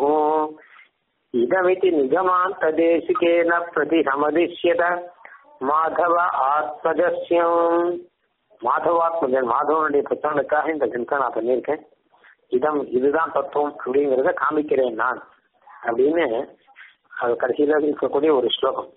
[SPEAKER 1] इदमिति निगमान्तदेशिकेन प्रतिसमदिश्यत மாதவ ஆத்மஜஸ்யம் மாதவாத்மஜன் மாதவனுடைய புத்தகனுக்காக இந்த கிரந்தம் நான் பண்ணியிருக்கேன் இதம் இதுதான் தத்துவம் அப்படிங்கிறத காமிக்கிறேன் நான் அப்படின்னு அது கடைசியில இருக்கக்கூடிய ஒரு ஸ்லோகம்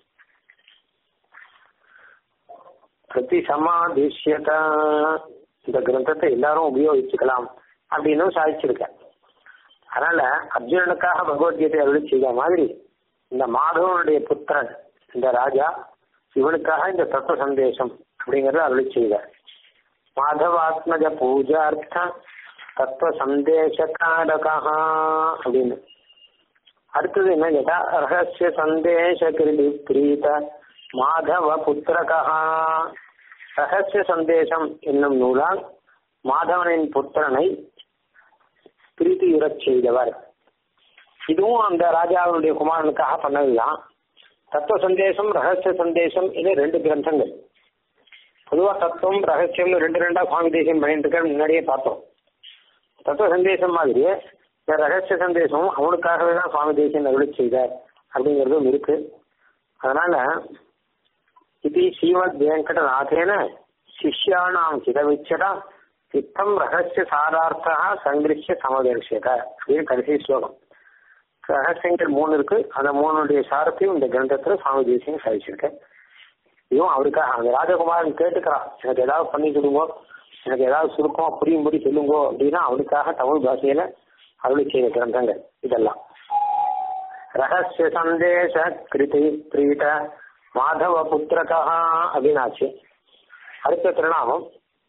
[SPEAKER 1] பிரதி சமாதிஷ்யத இந்த கிரந்தத்தை எல்லாரும் உபயோகிச்சுக்கலாம் அப்படின்னு சாதிச்சிருக்கேன் அதனால அர்ஜுனனுக்காக பகவத்கீதை அருளி செய்த மாதிரி இந்த மாதவனுடைய புத்திரன் இந்த ராஜா இவனுக்காக இந்த தத்துவ சந்தேசம் அப்படிங்கறத அருளி செய்தார் மாதவாத்மஜ பூஜார்த்த தத்துவ சந்தேசகாரகா அப்படின்னு அடுத்தது என்ன கேட்டா ரகசிய சந்தேச கிருதி பிரீத மாதவ புத்திரகா ரகசிய சந்தேசம் என்னும் நூலால் மாதவனின் புத்திரனை பிரீத்தியுறச் செய்தவர் இதுவும் அந்த ராஜாவினுடைய குமாரனுக்காக பண்ணதுதான் தத்துவ சந்தேசம் ரகசிய சந்தேசம் இது ரெண்டு கிரந்தங்கள் பொதுவா தத்துவம் ரகசியம்னு ரெண்டு ரெண்டா சுவாமி தேசியம் பண்ணிட்டு இருக்க முன்னாடியே பார்த்தோம் தத்துவ சந்தேசம் மாதிரியே இந்த ரகசிய சந்தேசமும் அவனுக்காகவே தான் சுவாமி தேசியம் அருளி செய்தார் அப்படிங்கிறதும் இருக்கு அதனால இது ஸ்ரீமத் வெங்கடநாதேன சிஷ்யானாம் சிதவிச்சதா சித்தம் ரகசிய சாரார்த்தா சங்கிருஷ்ய சமதர்ஷியத அப்படின்னு கடைசி ஸ்லோகம் ரகசியங்கள் மூணு இருக்கு அந்த மூணுடைய சாரத்தையும் இந்த கிரந்தத்துல சுவாமி தேசியம் சாதிச்சிருக்கேன் இதுவும் அவருக்காக அந்த ராஜகுமாரன் கேட்டுக்கிறான் எனக்கு ஏதாவது பண்ணி கொடுங்க எனக்கு ஏதாவது சுருக்கமா புரியும்படி சொல்லுங்க அப்படின்னா அவனுக்காக தமிழ் பாஷையில அருளி செய்த கிரந்தங்கள் இதெல்லாம் ரகசிய சந்தேச கிருதி பிரீத மாதவ புத்திரகா அப்படின்னாச்சு அடுத்த திருநாமம்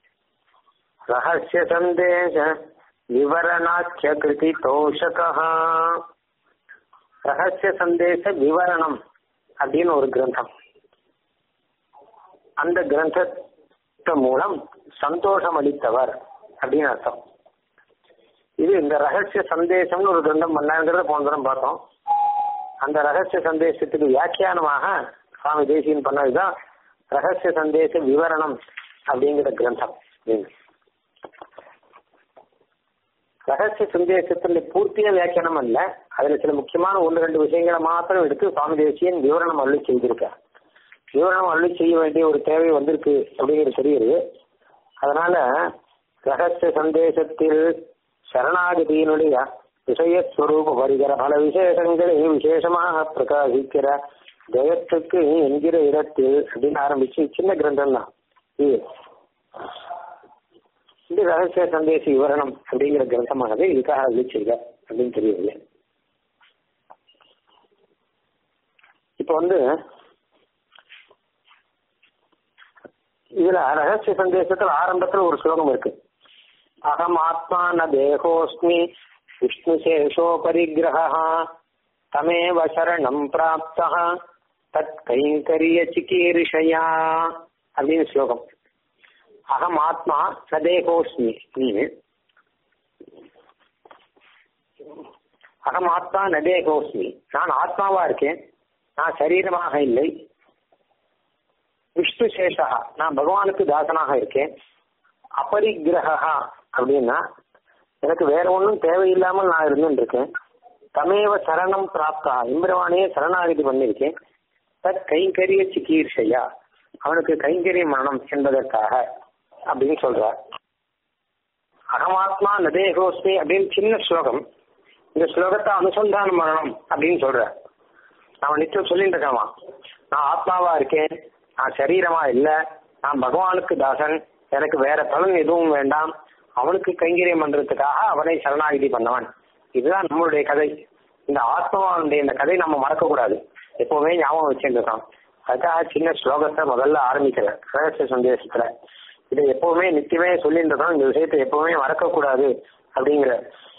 [SPEAKER 1] ரகசிய சந்தேச விவரணாக்கிய கிருதி தோஷகா ரகசிய சந்தேச விவரணம் அப்படின்னு ஒரு கிரந்தம் அந்த கிரந்தத்து மூலம் சந்தோஷம் அளித்தவர் அப்படின்னு அர்த்தம் இது இந்த ரகசிய சந்தேசம்னு ஒரு கிரந்தம் பண்ணாங்கிறத போன தரம் பார்த்தோம் அந்த ரகசிய சந்தேசத்துக்கு வியாக்கியானமாக சுவாமி தேசியன் பண்ணதுதான் ரகசிய சந்தேச விவரணம் அப்படிங்கிற கிரந்தம் இது. ரகசிய சந்தேசத்துல பூர்த்தியா வியாக்கியானம் அல்ல அதுல சில முக்கியமான ஒன்று ரெண்டு விஷயங்களை மாத்திரம் எடுத்து சுவாமி தேசியன் விவரணம் அருளி செய்திருக்கார் விவரணம் அருளி செய்ய வேண்டிய ஒரு தேவை வந்திருக்கு அப்படிங்கிறது தெரியுது அதனால ரகசிய சந்தேசத்தில் சரணாகதியினுடைய விஷயஸ்வரூப வருகிற பல விசேஷங்களை விசேஷமாக பிரகாசிக்கிற ஜெயத்துக்கு என்கிற இடத்தில் அப்படின்னு ஆரம்பிச்சு சின்ன கிரந்தம் தான் இது இது ரகசிய சந்தேச விவரணம் அப்படிங்கிற கிரந்தமானது இதுக்காக அருளி செய்த அப்படின்னு தெரியுது இப்ப வந்து இதுல ரகசிய சந்தேசத்துல ஆரம்பத்துல ஒரு ஸ்லோகம் இருக்கு அகம் ஆத்மா ந தேகோஸ்மி விஷ்ணு சேஷோ பரிகிரக தமேவ சரணம் பிராப்தா தத் கைங்கரிய சிகீர்ஷயா அப்படின்னு ஸ்லோகம் அகம் ஆத்மா ந தேகோஸ்மி நீ அகம் ஆத்மா ந தேகோஸ்மி நான் ஆத்மாவா இருக்கேன் நான் சரீரமாக இல்லை விஷ்ணு சேஷா நான் பகவானுக்கு தாசனாக இருக்கேன் அபரிகிரகா அப்படின்னா எனக்கு வேற ஒன்றும் தேவையில்லாமல் நான் இருந்துட்டு இருக்கேன் தமேவ சரணம் பிராப்தா இந்திரவாணியே சரணாகதி பண்ணிருக்கேன் தத் கைங்கரிய சிகீர்ஷையா அவனுக்கு கைங்கரிய மரணம் என்பதற்காக அப்படின்னு சொல்றார் அகமாத்மா நதேகோஸ்மி அப்படின்னு சின்ன ஸ்லோகம் இந்த ஸ்லோகத்தை அனுசந்தானம் பண்ணணும் அப்படின்னு சொல்றார் நான் நிச்சயம் சொல்லிட்டு இருக்கேன் நான் ஆத்மாவா இருக்கேன் நான் சரீரமா இல்ல நான் பகவானுக்கு தாசன் எனக்கு வேற பலன் எதுவும் வேண்டாம் அவனுக்கு கைங்கரியம் பண்றதுக்காக அவனை சரணாகிதி பண்ணவன் இதுதான் நம்மளுடைய கதை இந்த ஆத்மாவுடைய இந்த கதை நம்ம மறக்க கூடாது எப்பவுமே ஞாபகம் வச்சுருக்கோம் அதுக்காக சின்ன ஸ்லோகத்தை முதல்ல ஆரம்பிக்கிறேன் ரகசிய சந்தேசத்துல இதை எப்பவுமே நித்தியமே சொல்லிட்டு இருக்கோம் இந்த விஷயத்தை எப்பவுமே மறக்க கூடாது அப்படிங்கிற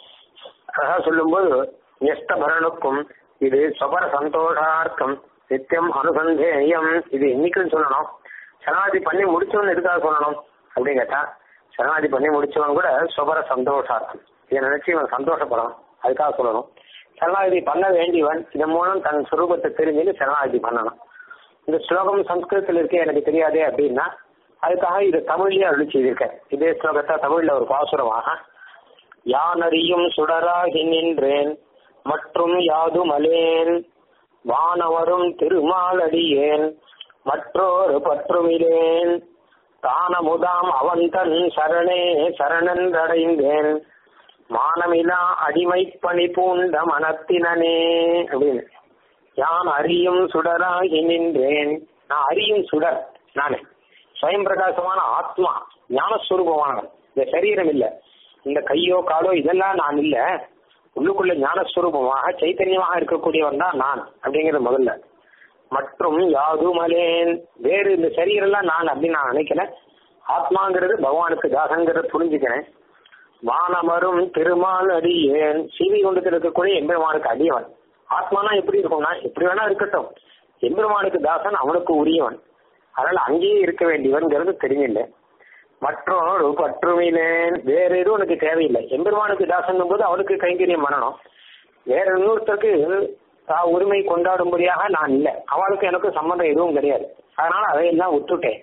[SPEAKER 1] அழகா சொல்லும்போது நியஸ்த பரனுக்கும் இது சொபர சந்தோஷார்த்தம் நித்தியம் அனுசந்தேயம் இது என்னைக்குன்னு சொல்லணும் சரணாதி பண்ணி முடிச்சவன் எதுக்காக சொல்லணும் அப்படின்னு கேட்டா சரணாதி பண்ணி முடிச்சவன் கூட சொபர சந்தோஷார்த்தம் இதை நினைச்சு இவன் சந்தோஷப்படணும் அதுக்காக சொல்லணும் சரணாகதி பண்ண வேண்டியவன் இதன் மூலம் தன் சுரூபத்தை தெரிஞ்சுன்னு சரணாகதி பண்ணணும் இந்த ஸ்லோகம் சம்ஸ்கிருதத்தில் இருக்கே எனக்கு தெரியாதே அப்படின்னா அதுக்காக இது தமிழ்லயே அருளி செய்திருக்கேன் இதே ஸ்லோகத்தை தமிழ்ல ஒரு பாசுரமாக யானறியும் சுடராகி நின்றேன் மற்றும் யாதுமலேன் வானவரும் திருமாலடியேன் மற்றொரு பற்றுமிலேன் தானமுதாம் அவந்தன் சரணே சரணன்றடைந்தேன் மானமிலா அடிமை பணி பூண்ட மனத்தினனே அப்படின்னு யான் அறியும் சுடராகி நின்றேன் நான் அறியும் சுடர் நானே ஸ்வயம் பிரகாசமான ஆத்மா ஞானஸ்வரூபமானவன் இந்த சரீரம் இல்ல இந்த கையோ காலோ இதெல்லாம் நான் இல்ல உள்ளுக்குள்ள ஞானஸ்வரூபமாக சைத்தன்யமாக இருக்கக்கூடியவன் தான் நான் அப்படிங்கிறது முதல்ல மற்றும் யாதுமலேன் வேறு இந்த சரீரெல்லாம் நான் அப்படின்னு நான் நினைக்கிறேன் ஆத்மாங்கிறது பகவானுக்கு தாசங்கிறத புரிஞ்சுக்கிறேன் வானமரும் திருமால் அடியேன் சீவி கொண்டு இருக்கக்கூடிய எம்பெருமானுக்கு அடியவன் ஆத்மானா எப்படி இருக்கும்னா எப்படி வேணா இருக்கட்டும் எம்பெருமானுக்கு தாசன் அவனுக்கு உரியவன் அதனால அங்கேயே இருக்க வேண்டியவன்கிறது தெரிஞ்சில்லை மற்றொரு பற்றுமினேன் வேற எதுவும் உனக்கு தேவையில்லை எம்பெருமானுக்கு தாசன் போது அவனுக்கு கைங்கரியம் பண்ணணும் வேற இன்னொருத்தருக்கு தான் உரிமை கொண்டாடும்படியாக நான் இல்லை அவளுக்கு எனக்கு சம்மந்தம் எதுவும் கிடையாது அதனால அதையெல்லாம் விட்டுட்டேன்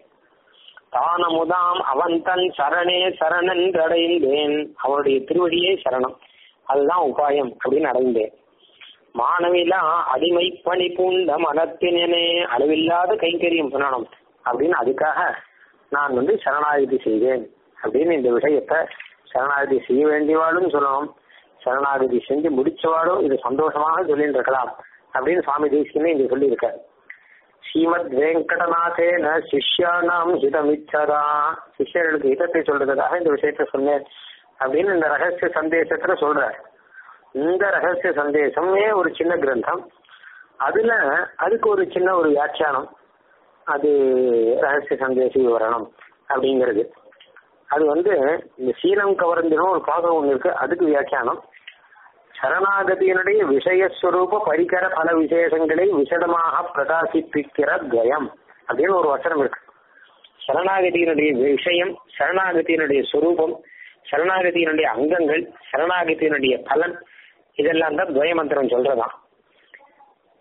[SPEAKER 1] தானமுதாம் அவன் தன் சரணே சரணன் அடைந்தேன் அவனுடைய திருவடியே சரணம் அதுதான் உபாயம் அப்படின்னு அடைந்தேன் மானவிலா அடிமை பணி பூண்ட மனத்தினே அளவில்லாத கைங்கரியம் பண்ணணும் அப்படின்னு அதுக்காக நான் வந்து சரணாகதி செய்தேன் அப்படின்னு இந்த விஷயத்தை சரணாகதி செய்ய வேண்டியவாளும் சொல்லணும் சரணாகதி செஞ்சு முடிச்சவாளும் இது சந்தோஷமாக சொல்லிட்டு இருக்கலாம் அப்படின்னு சுவாமி தேசியமே இங்க சொல்லியிருக்கார் ஸ்ரீமத் வெங்கடநாதேன சிஷ்யானாம் ஹிதமிச்சதா சிஷ்யர்களுக்கு ஹிதத்தை சொல்றதுக்காக இந்த விஷயத்த சொன்னேன் அப்படின்னு இந்த ரகசிய சந்தேசத்துல சொல்றார் இந்த ரகசிய சந்தேசமே ஒரு சின்ன கிரந்தம் அதுல அதுக்கு ஒரு சின்ன ஒரு வியாக்கியானம் அது ரகசிய சந்தேச விவரணம் அப்படிங்கிறது அது வந்து இந்த சீலம் கவர்ந்திரும் ஒரு பாகம் ஒன்று இருக்கு அதுக்கு வியாக்கியானம் சரணாகதியினுடைய விஷயஸ்வரூப பரிகர பல விசேஷங்களை விசதமாக பிரகாசிப்பிக்கிற துவயம் அப்படின்னு ஒரு வசனம் இருக்கு சரணாகதியினுடைய விஷயம் சரணாகதியினுடைய சுரூபம் சரணாகதியினுடைய அங்கங்கள் சரணாகதியினுடைய பலன் இதெல்லாம் தான் துவய மந்திரம் சொல்றதாம்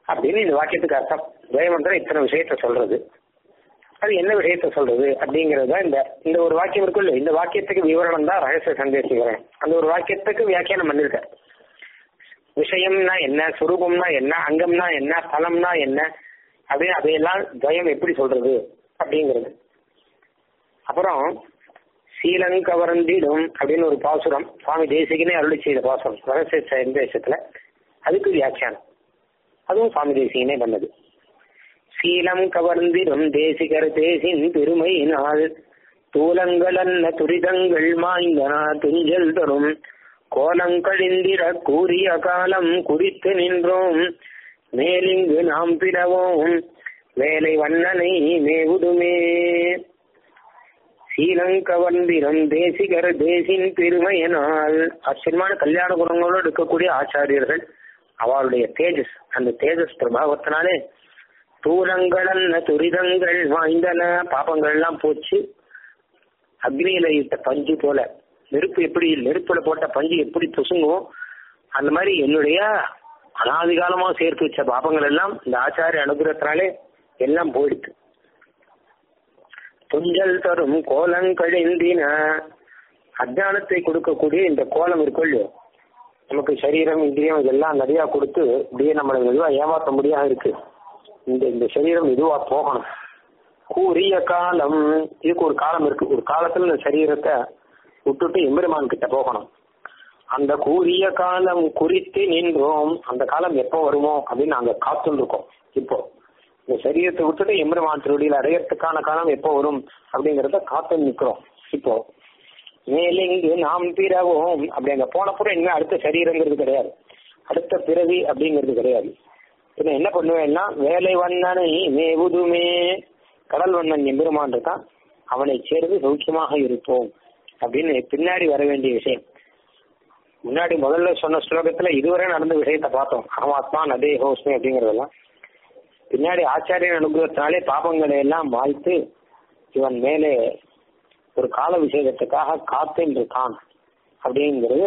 [SPEAKER 1] அப்படின்னு இந்த வாக்கியத்துக்கு அர்த்தம் துவயமந்திரம் இத்தனை விஷயத்த சொல்றது அது என்ன விஷயத்த சொல்றது அப்படிங்கிறது தான் இந்த இந்த ஒரு வாக்கியம் இருக்குல்ல இந்த வாக்கியத்துக்கு விவரணம் தான் ரகசிய சந்தேச விவரணம் அந்த ஒரு வாக்கியத்துக்கு வியாக்கியானம் பண்ணிருக்க விஷயம்னா என்ன சுரூபம்னா என்ன அங்கம்னா என்ன பலம்னா என்ன அப்படின்னு அதையெல்லாம் துவயம் எப்படி சொல்றது அப்படிங்கிறது அப்புறம் சீலங்கவரந்திடும் அப்படின்னு ஒரு பாசுரம் சுவாமி தேசிகனே அருளி செய்த பாசுரம் ரகசிய சந்தேசத்துல அதுக்கு வியாக்கியானம் அதுவும் சுவாமி தேசிகனே பண்ணது சீலம் கவர்ந்திடும் தேசிகர் தேசின் பெருமையினால் தூலங்களன்ன துரிதங்கள் மாய்ந்தனா துஞ்சல் தரும் கோலங்கழிந்திட கூறிய காலம் குறித்து நின்றோம் மேலிங்கு நாம் பிறவோம் வேலை வண்ணனை மேவுதுமே சீலங்கவர்ந்திரம் தேசிகர் தேசின் பெருமையினால் ஆச்சரியமான கல்யாண குணங்களோடு இருக்கக்கூடிய ஆச்சாரியர்கள் அவருடைய தேஜஸ் அந்த தேஜஸ் பிரபாவத்தினாலே தூரங்களன்ன துரிதங்கள் வாய்ந்தன பாப்பங்கள் எல்லாம் போச்சு அக்னியில இட்ட பஞ்சு போல நெருப்பு எப்படி நெருப்புல போட்ட பஞ்சு எப்படி பொசுங்கும் அந்த மாதிரி என்னுடைய அனாதிகாலமா சேர்த்து வச்ச பாபங்கள் எல்லாம் இந்த ஆச்சாரிய அனுகிரகத்தினாலே எல்லாம் போயிடுது துஞ்சல் தரும் கோலங்கழிந்தின அஜானத்தை கொடுக்கக்கூடிய இந்த கோலம் இருக்கும் இல்லையோ நமக்கு சரீரம் இந்திரியம் இதெல்லாம் நிறைய கொடுத்து இப்படியே நம்மளை மெதுவா ஏமாற்ற முடியாம இருக்கு இந்த இந்த சரீரம் இதுவா போகணும் கூறிய காலம் இதுக்கு ஒரு காலம் இருக்கு ஒரு காலத்துல இந்த சரீரத்தை விட்டுட்டு எம்பெருமான் கிட்ட போகணும் அந்த கூறிய காலம் குறித்து நின்றோம் அந்த காலம் எப்போ வருமோ அப்படின்னு நாங்க காத்துட்டு இருக்கோம் இப்போ இந்த சரீரத்தை விட்டுட்டு எம்பெருமான் திருவடியில் அடையறதுக்கான காலம் எப்போ வரும் அப்படிங்கறத காத்து நிக்கிறோம் இப்போ மேலிங்கு நாம் பிறவோம் அப்படி அங்க போனப்புறம் இனிமே அடுத்த சரீரங்கிறது கிடையாது அடுத்த பிறவி அப்படிங்கிறது கிடையாது பின்ன என்ன பண்ணுவேன்னா வேலை வண்ணனை மேவுதுமே கடல் வண்ணன் எம்பெருமான் இருக்கான் அவனை சேர்ந்து சௌக்கியமாக இருப்போம் அப்படின்னு பின்னாடி வர வேண்டிய விஷயம் முன்னாடி முதல்ல சொன்ன ஸ்லோகத்துல இதுவரை நடந்த விஷயத்த பார்த்தோம் அகமாத்மா நதே ஹோஸ்மி அப்படிங்கறதெல்லாம் பின்னாடி ஆச்சாரியன் அனுகிரகத்தினாலே பாபங்களை எல்லாம் வாழ்த்து இவன் மேலே ஒரு கால விசேஷத்துக்காக காத்துன்னு இருக்கான் அப்படிங்கிறது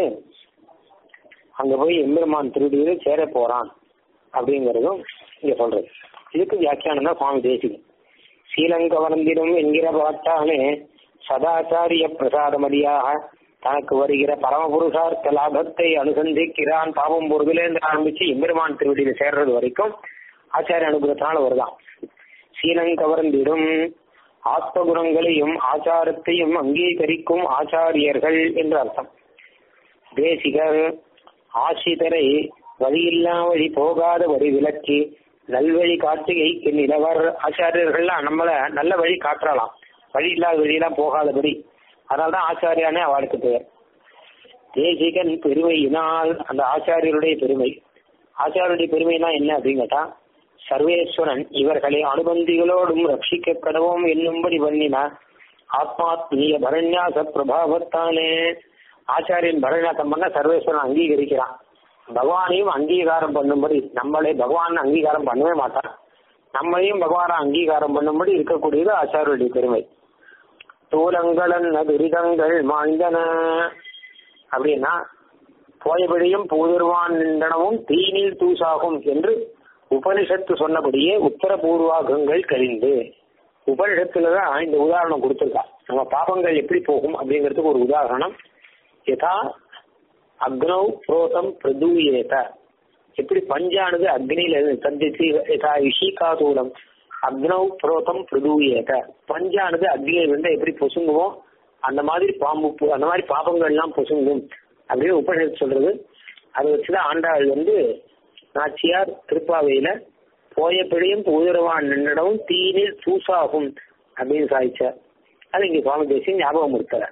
[SPEAKER 1] அங்க போய் எம்பெருமான் திருடியில் சேர போறான் அப்படிங்கிறதும் இங்க சொல்றது இதுக்கு வியாக்கியானம் தான் சுவாமி தேசிகன் சீலங்கவர்ந்திடும் என்கிற பாட்டானே சதாச்சாரிய பிரசாதமடியாக தனக்கு வருகிற பரமபுருஷார்த்த லாபத்தை அனுசந்திக்கிறான் பாவம் பொருதிலேருந்து ஆரம்பிச்சு எம்பெருமான் திருவடியில சேர்றது வரைக்கும் ஆச்சாரிய அனுகிரகத்தினால வருதான் சீலங்கவர்ந்திடும் ஆத்ம குணங்களையும் ஆச்சாரத்தையும் அங்கீகரிக்கும் ஆச்சாரியர்கள் என்று அர்த்தம் தேசிகர் ஆசிதரை வழியில்லா வழி போகாத வழி விலக்கி நல்வழி காட்டுகைக்கு நிலவர் ஆச்சாரியர்கள்லாம் நம்மள நல்ல வழி காட்டுறலாம் வழி இல்லாத வழியெல்லாம் போகாதபடி அதனால்தான் ஆச்சாரியானே அவளுக்கு பெயர் தேசிகன் பெருமையினால் அந்த ஆச்சாரியருடைய பெருமை ஆச்சாரியருடைய பெருமைனா என்ன அப்படின்னு கேட்டா சர்வேஸ்வரன் இவர்களை அனுபந்திகளோடும் ரட்சிக்க கடவோம் என்னும்படி பண்ணின ஆத்மாத்மீய பரண்யாச பிரபாவத்தானே ஆச்சாரியன் பரண்யாசம் பண்ண சர்வேஸ்வரன் அங்கீகரிக்கிறான் பகவானையும் அங்கீகாரம் பண்ணும்படி நம்மளே பகவான் அங்கீகாரம் பண்ணவே மாட்டான் நம்மளையும் பகவானை அங்கீகாரம் பண்ணும்படி இருக்கக்கூடியது ஆச்சாரியருடைய பெருமை தூலங்களன் துரிதங்கள் மாய்ந்தன அப்படின்னா போயபடியும் பூதிர்வான் நின்றனவும் தீனில் தூசாகும் என்று உபனிஷத்து சொன்னபடியே உத்தரபூர்வாகங்கள் கழிந்து உபனிஷத்துலதான் இந்த உதாரணம் கொடுத்திருக்கா நம்ம பாபங்கள் எப்படி போகும் அப்படிங்கிறதுக்கு ஒரு உதாரணம் யதா அக்னௌ புரோதம் பிரதூயேத எப்படி பஞ்சானது அக்னியில தந்திச்சு யதா இஷிகாதூலம் அக்னௌ புரோதம் பிரதூயேத பஞ்சானது அக்னியில இருந்து எப்படி பொசுங்குவோம் அந்த மாதிரி பாம்பு அந்த மாதிரி பாபங்கள் எல்லாம் பொசுங்கும் அப்படின்னு உபநிஷத்து சொல்றது அதை வச்சுதான் ஆண்டாள் வந்து நாச்சியார் திருப்பாவையில போயப்படியும் உதிரவான் நின்றிடவும் தீனில் தூசாகும் அப்படின்னு சாதிச்சார் அது இங்க சுவாமி தேசியம் ஞாபகம் இருக்கிற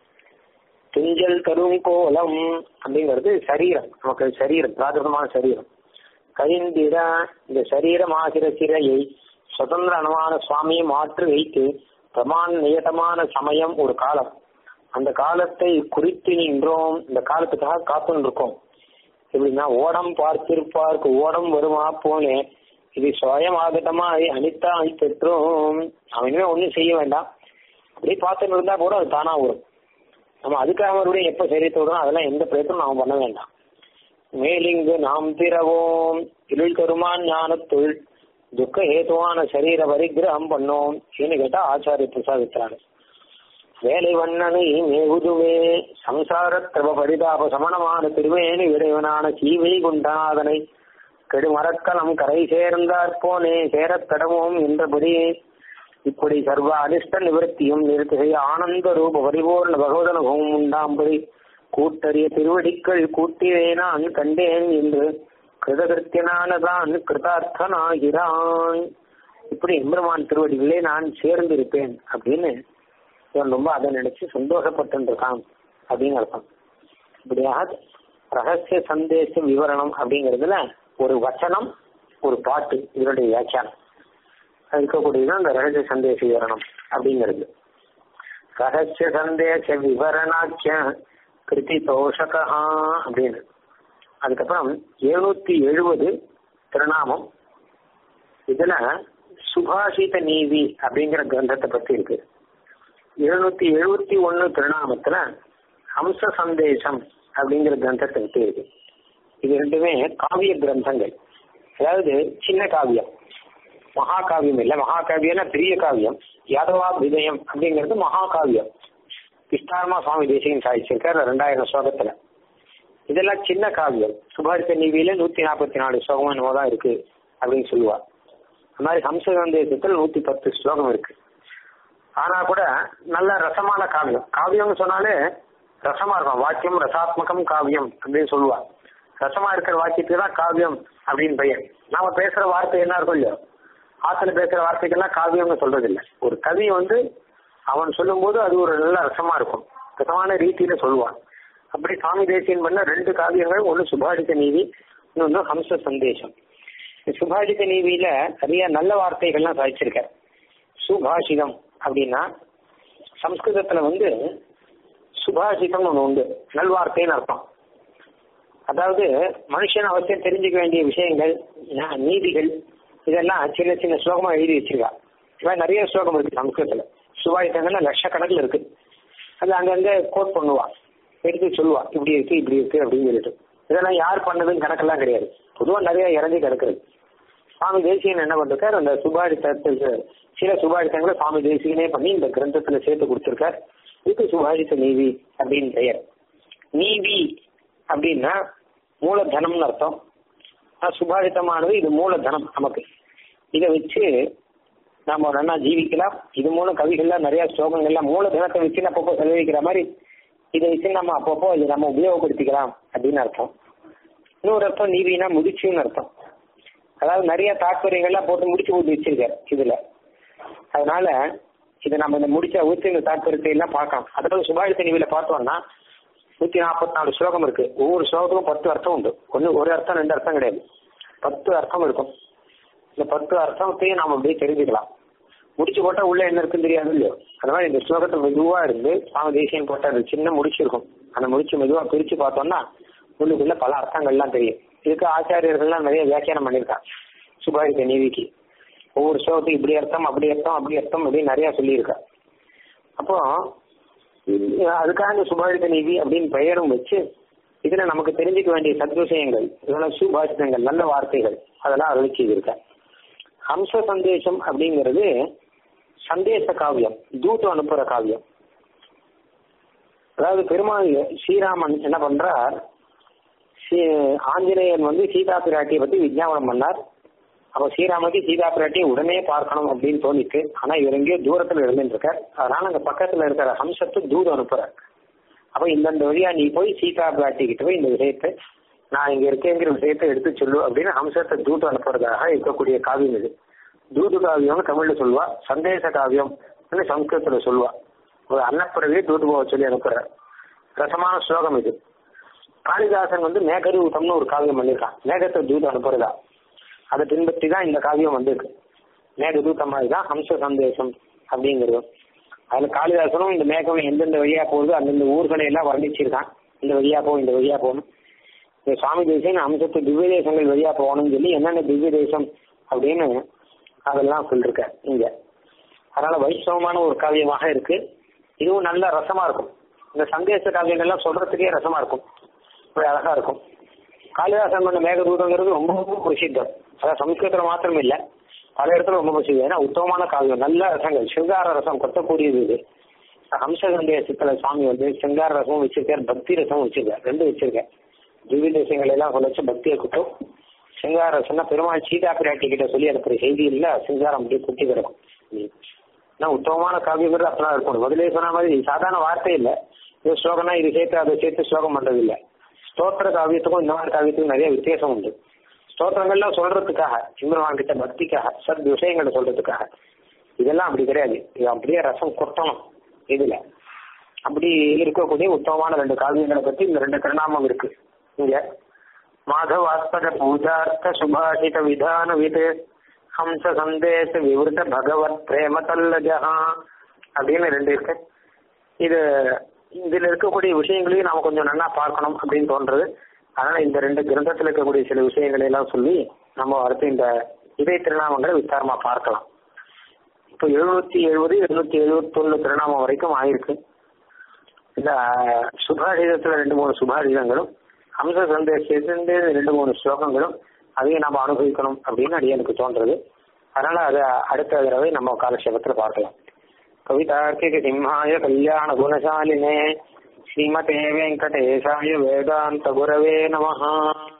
[SPEAKER 1] துஞ்சல் தரும் கோலம் அப்படிங்கிறது சரீரம் நமக்கு சரீரம் பிராகிருதமான சரீரம் கழிந்திட இந்த சரீரமாகிற சிறையை சுதந்திரமான சுவாமியை மாற்றி வைத்து பிரமாண நியதமான சமயம் ஒரு காலம் அந்த காலத்தை குறித்து நின்றோம் இந்த காலத்துக்காக காத்துன்னு இருக்கோம் எப்படின்னா ஓடம் பார்த்திருப்பார்க்கு ஓடம் வருமா போனே இது சுயம் ஆகட்டமாய் அனித்தாய் பெற்றோம் அவனுமே ஒன்றும் செய்ய வேண்டாம் அப்படியே பார்த்துட்டு இருந்தா கூட அது தானா வரும் நம்ம அதுக்காக மறுபடியும் எப்போ சரீரத்தை விடணும் அதெல்லாம் எந்த பிரயத்தனம் நாம பண்ண வேண்டாம் மேலிங்கு நாம் பிறவோம் இருள் கருமான் ஞானத்துள் துக்க ஹேதுவான சரீர பரிகிரகம் பண்ணோம் ஏன்னு கேட்டா ஆச்சாரிய பிரசாதித்தாரு வேலை வண்ணனை மேவுதுவே சம்சாரத்திரவ பரிதாப சமணமான திருவேணி இறைவனான சீவை குண்டநாதனை கெடுமரக்கலம் கரை சேர்ந்தார் போனே சேரத் தடவோம் என்றபடி இப்படி சர்வ அனிஷ்ட நிவர்த்தியும் நிறுத்துகை ஆனந்த ரூப பரிபூர்ண பகவதனுகவும் உண்டாம்படி கூட்டறிய திருவடிக்கள் கூட்டிவே நான் கண்டேன் என்று கிருதகிருத்தியனானதான் கிருதார்த்தனாகிறான் இப்படி எம்பெருமான் திருவடிகளே நான் சேர்ந்திருப்பேன் அப்படின்னு இவன் ரொம்ப அதை நினைச்சு சந்தோஷப்பட்டுருக்கான் அப்படின்னு அர்த்தம் இப்படியாக ரகசிய சந்தேச விவரணம் அப்படிங்கிறதுல ஒரு வச்சனம் ஒரு பாட்டு இதனுடைய வியாக்கியானம் அது இருக்கக்கூடியதுதான் அந்த ரகசிய சந்தேச விவரணம் அப்படிங்கிறது ரகசிய சந்தேச விவரணாக்கிய கிருதி தோஷகா அப்படின்னு அதுக்கப்புறம் எழுநூத்தி எழுபது திருநாமம் இதுல சுபாஷித நீதி அப்படிங்கிற கிரந்தத்தை பத்தி இருக்கு எழுநூத்தி எழுபத்தி ஒன்னு திருநாமத்துல ஹம்ச சந்தேசம் அப்படிங்கிற கிரந்தத்தை பத்தி இருக்கு இது ரெண்டுமே காவிய கிரந்தங்கள் அதாவது சின்ன காவியம் மகாகாவியம் இல்ல மகாகாவியம்னா பெரிய காவியம் யாதவா விதயம் அப்படிங்கிறது மகாகாவியம் விஸ்தாரமா சுவாமி தேசிகன் சாதிச்சிருக்காரு ரெண்டாயிரம் ஸ்லோகத்துல இதெல்லாம் சின்ன காவியம் சுபாரித்த நீதியில நூத்தி நாற்பத்தி நாலு ஸ்லோகம் என்னமோ தான் இருக்கு அப்படின்னு சொல்லுவா அது மாதிரி ஹம்ச சந்தேசத்துல நூத்தி பத்து ஸ்லோகம் இருக்கு ஆனா கூட நல்ல ரசமான காவியம் காவியம்னு சொன்னாலே ரசமா இருக்கும் வாக்கியம் ரசாத்மகம் காவியம் அப்படின்னு சொல்லுவா ரசமா இருக்கிற வாக்கியத்துக்கு தான் காவியம் அப்படின்னு பெயர் நாம பேசுற வார்த்தை என்ன இருக்கும் இல்லையோ ஆத்துல பேசுற வார்த்தைக்கெல்லாம் காவியம்னு சொல்றது இல்லை ஒரு கவி வந்து அவன் சொல்லும்போது அது ஒரு நல்ல ரசமா இருக்கும் ரசமான ரீதியில சொல்லுவான் அப்படி சுவாமி தேசியன் பண்ண ரெண்டு காவியங்கள் ஒன்னு சுபாடித்த நீதி இன்னொன்னு ஹம்ச சந்தேசம் சுபாடித்த நீதியில நிறைய நல்ல வார்த்தைகள்லாம் சாதிச்சிருக்க சுபாஷிதம் அப்படின்னா சம்ஸ்கிருதத்துல வந்து சுபாஷிதம் ஒண்ணு உண்டு நல்வார்த்தைன்னு அர்த்தம் அதாவது மனுஷன் அவசியம் தெரிஞ்சுக்க வேண்டிய விஷயங்கள் நீதிகள் இதெல்லாம் சின்ன சின்ன ஸ்லோகமா எழுதி வச்சிருக்கா இவன் நிறைய ஸ்லோகம் இருக்கு சம்ஸ்கிருதத்துல சுபாஷிதங்கள்ல லட்சக்கணக்கில் இருக்கு அது அங்கங்க கோட் பண்ணுவா எடுத்து சொல்லுவா இப்படி இருக்கு இப்படி இருக்கு அப்படின்னு சொல்லிட்டு இதெல்லாம் யார் பண்ணதுன்னு கணக்கெல்லாம் கிடையாது பொதுவா நிறைய இறங்கி கிடக்குறது சுவாமி தேசியன் என்ன பண்ணிருக்காரு அந்த சுபாடித்தத்துக்கு சில சுபாடித்தங்களை சுவாமி தேசியனே பண்ணி இந்த கிரந்தத்துல சேர்த்து கொடுத்திருக்கார் இதுக்கு சுபாடித்த நீதி அப்படின்னு பெயர் நீதி அப்படின்னா மூலதனம்னு அர்த்தம் சுபாடித்தமானது இது மூலதனம் நமக்கு இதை வச்சு நாம நல்லா ஜீவிக்கலாம் இது மூலம் கவிகள்லாம் நிறைய ஸ்லோகங்கள்லாம் மூலதனத்தை வச்சு அப்பப்போ செலவழிக்கிற மாதிரி இதை வச்சு நம்ம அப்பப்போ இதை நம்ம உபயோகப்படுத்திக்கலாம் அப்படின்னு அர்த்தம் இன்னொரு அர்த்தம் நீதினா முடிச்சுன்னு அர்த்தம் அதாவது நிறைய தாற்பயங்கள்லாம் போட்டு முடிச்சு போட்டு வச்சிருக்காரு இதுல அதனால இதை நம்ம இந்த முடிச்ச ஊற்றி இந்த தாற்பயத்தை எல்லாம் பார்க்கலாம் அதாவது சுபாஷித்த நிவியில பார்த்தோம்னா நூத்தி நாற்பத்தி நாலு ஸ்லோகம் இருக்கு ஒவ்வொரு ஸ்லோகத்துக்கும் பத்து அர்த்தம் உண்டு ஒன்னு ஒரு அர்த்தம் ரெண்டு அர்த்தம் கிடையாது பத்து அர்த்தம் இருக்கும் இந்த பத்து அர்த்தத்தையும் நாம அப்படியே தெரிஞ்சுக்கலாம் முடிச்சு போட்டா உள்ள என்ன இருக்குன்னு தெரியாது இல்லையோ அந்த மாதிரி இந்த ஸ்லோகத்தை மெதுவா இருந்து சுவாமி தேசியம் போட்ட அது சின்ன முடிச்சு இருக்கும் அந்த முடிச்சு மெதுவா பிரிச்சு பார்த்தோம்னா உள்ளுக்குள்ள பல அர்த்தங்கள்லாம் தெரியும் இதுக்கு ஆச்சாரியர்கள்லாம் நிறைய வியாக்கியானம் பண்ணியிருக்காங்க சுபாரித்த நீதிக்கு ஒவ்வொரு ஸ்லோகத்துக்கு இப்படி அர்த்தம் அப்படி அர்த்தம் அப்படி அர்த்தம் அப்படின்னு நிறைய சொல்லியிருக்கா அப்போ அதுக்காக இந்த சுபாரித்த நீதி அப்படின்னு பெயரும் வச்சு இதுல நமக்கு தெரிஞ்சுக்க வேண்டிய சத்விஷயங்கள் இதெல்லாம் சுபாஷிதங்கள் நல்ல வார்த்தைகள் அதெல்லாம் அருள் செய்திருக்க ஹம்ச சந்தேசம் அப்படிங்கிறது சந்தேச காவியம் தூத்து அனுப்புற காவியம் அதாவது பெருமாள் ஸ்ரீராமன் என்ன பண்றார் ஆஞ்சநேயன் வந்து சீதா பிராட்டியை பத்தி விஜயாபனம் பண்ணார் அப்ப ஸ்ரீராமனுக்கு சீதா பிராட்டியை உடனே பார்க்கணும் அப்படின்னு தோணிட்டு ஆனா இவர் எங்கேயோ தூரத்துல இருந்துட்டு இருக்கார் அதனால அங்க பக்கத்துல இருக்கிற ஹம்சத்து தூரம் அனுப்புறார் அப்ப இந்தந்த வழியா நீ போய் சீதா பிராட்டி கிட்ட போய் இந்த விஷயத்தை நான் இங்க இருக்கேங்கிற விஷயத்தை எடுத்து சொல்லு அப்படின்னு ஹம்சத்தை தூது அனுப்புறதாக இருக்கக்கூடிய காவியம் இது தூது காவியம்னு தமிழ்ல சொல்லுவா சந்தேச காவியம் சம்ஸ்கிருதத்துல சொல்லுவா ஒரு அன்னப்பிறவியை தூது போக சொல்லி அனுப்புறார் ரசமான ஸ்லோகம் இது காளிதாசன் வந்து மேகரூபம்னு ஒரு காவியம் பண்ணியிருக்கான் மேகத்தை தூது அனுப்புறதா அதை பின்பற்றி தான் இந்த காவியம் வந்திருக்கு மேகதூத்தம் மாதிரி தான் ஹம்ச சந்தேசம் அப்படிங்கிறது அதுல காளிதாசனும் இந்த மேகம் எந்தெந்த வழியா போகுது அந்தந்த ஊர்களை எல்லாம் வர்ணிச்சிருக்கான் இந்த வழியா போகும் இந்த வழியா போகணும் இந்த சுவாமி தேசம் அம்சத்து திவ்ய தேசங்கள் வழியா போகணும்னு சொல்லி என்னென்ன திவ்ய தேசம் அப்படின்னு அதெல்லாம் சொல்லிருக்க இங்க அதனால வைஷ்ணவமான ஒரு காவியமாக இருக்கு இதுவும் நல்ல ரசமா இருக்கும் இந்த சந்தேச காவியங்கள்லாம் சொல்றதுக்கே ரசமா இருக்கும் இப்படி அழகா இருக்கும் காளிதாசன் பண்ண மேகதூதங்கிறது ரொம்ப ரொம்ப பிரசித்தம் அதான் சம்ஸ்கிருதத்துல மாத்திரம் இல்ல பல இடத்துல ரொம்ப பிரசித்தம் ஏன்னா உத்தமமான காவியம் நல்ல ரசங்கள் சிங்கார ரசம் கொத்தக்கூடியது இது ஹம்சகண்டிய சித்தல சுவாமி வந்து சிங்கார ரசமும் வச்சிருக்காரு பக்தி ரசமும் வச்சிருக்காரு ரெண்டு வச்சிருக்கேன் திவ்ய தேசங்கள் எல்லாம் சொல்லிச்சு பக்தியை குட்டும் சிங்கார ரசம்னா பெருமாள் சீதா பிராட்டி கிட்ட சொல்லி அனுப்புற செய்தி இல்ல சிங்காரம் அப்படியே குட்டி கிடக்கும் ஏன்னா உத்தமமான காவியங்கிறது அப்பதான் இருக்கணும் முதலே சொன்ன மாதிரி சாதாரண வார்த்தை இல்ல இது ஸ்லோகம்னா இது சேர்த்து அதை சேர்த்து ஸ்லோகம் பண்றது இல்ல ஸ்தோத்திர காவியத்துக்கும் இந்த மாதிரி காவியத்துக்கும் நிறைய வித்தியாசம் உண்டு ஸ்தோத்திரங்கள்லாம் சொல்றதுக்காக சிம்மரவான் கிட்ட பக்திக்காக சத் விஷயங்களை சொல்றதுக்காக இதெல்லாம் அப்படி கிடையாது இது அப்படியே ரசம் கொட்டணும் இதுல அப்படி இருக்கக்கூடிய உத்தமமான ரெண்டு காவியங்களை பத்தி இந்த ரெண்டு திருநாமம் இருக்கு இங்க மாதவாஸ்பத பூஜார்த்த சுபாஷித விதான விது ஹம்ச சந்தேச விவருத்த பகவத் பிரேம தல்லஜஹா அப்படின்னு ரெண்டு இருக்கு இது இதுல இருக்கக்கூடிய விஷயங்களையும் நாம கொஞ்சம் நல்லா பார்க்கணும் அப்படின்னு தோன்றது அதனால இந்த ரெண்டு கிரந்தத்துல இருக்கக்கூடிய சில விஷயங்களை எல்லாம் சொல்லி நம்ம அடுத்து இந்த இதய திருநாமங்களை விசாரமா பார்க்கலாம் இப்போ எழுநூத்தி எழுபது எழுநூத்தி எழுபத்தி ஒண்ணு திருநாமம் வரைக்கும் ஆயிருக்கு இந்த சுபாஷிதத்துல ரெண்டு மூணு சுபாஷிதங்களும் ஹம்ச சந்தேசத்திலிருந்து ரெண்டு மூணு ஸ்லோகங்களும் அதையும் நம்ம அனுபவிக்கணும் அப்படின்னு அடி எனக்கு தோன்றது அதனால அதை அடுத்த தடவை நம்ம காலக்ஷேபத்துல பார்க்கலாம் கவிதார்க்கிக சிம்ஹாய கல்யாண குணசாலினே ஸ்ரீமதே வெங்கடேசாய வேதாந்த குரவே நமஹா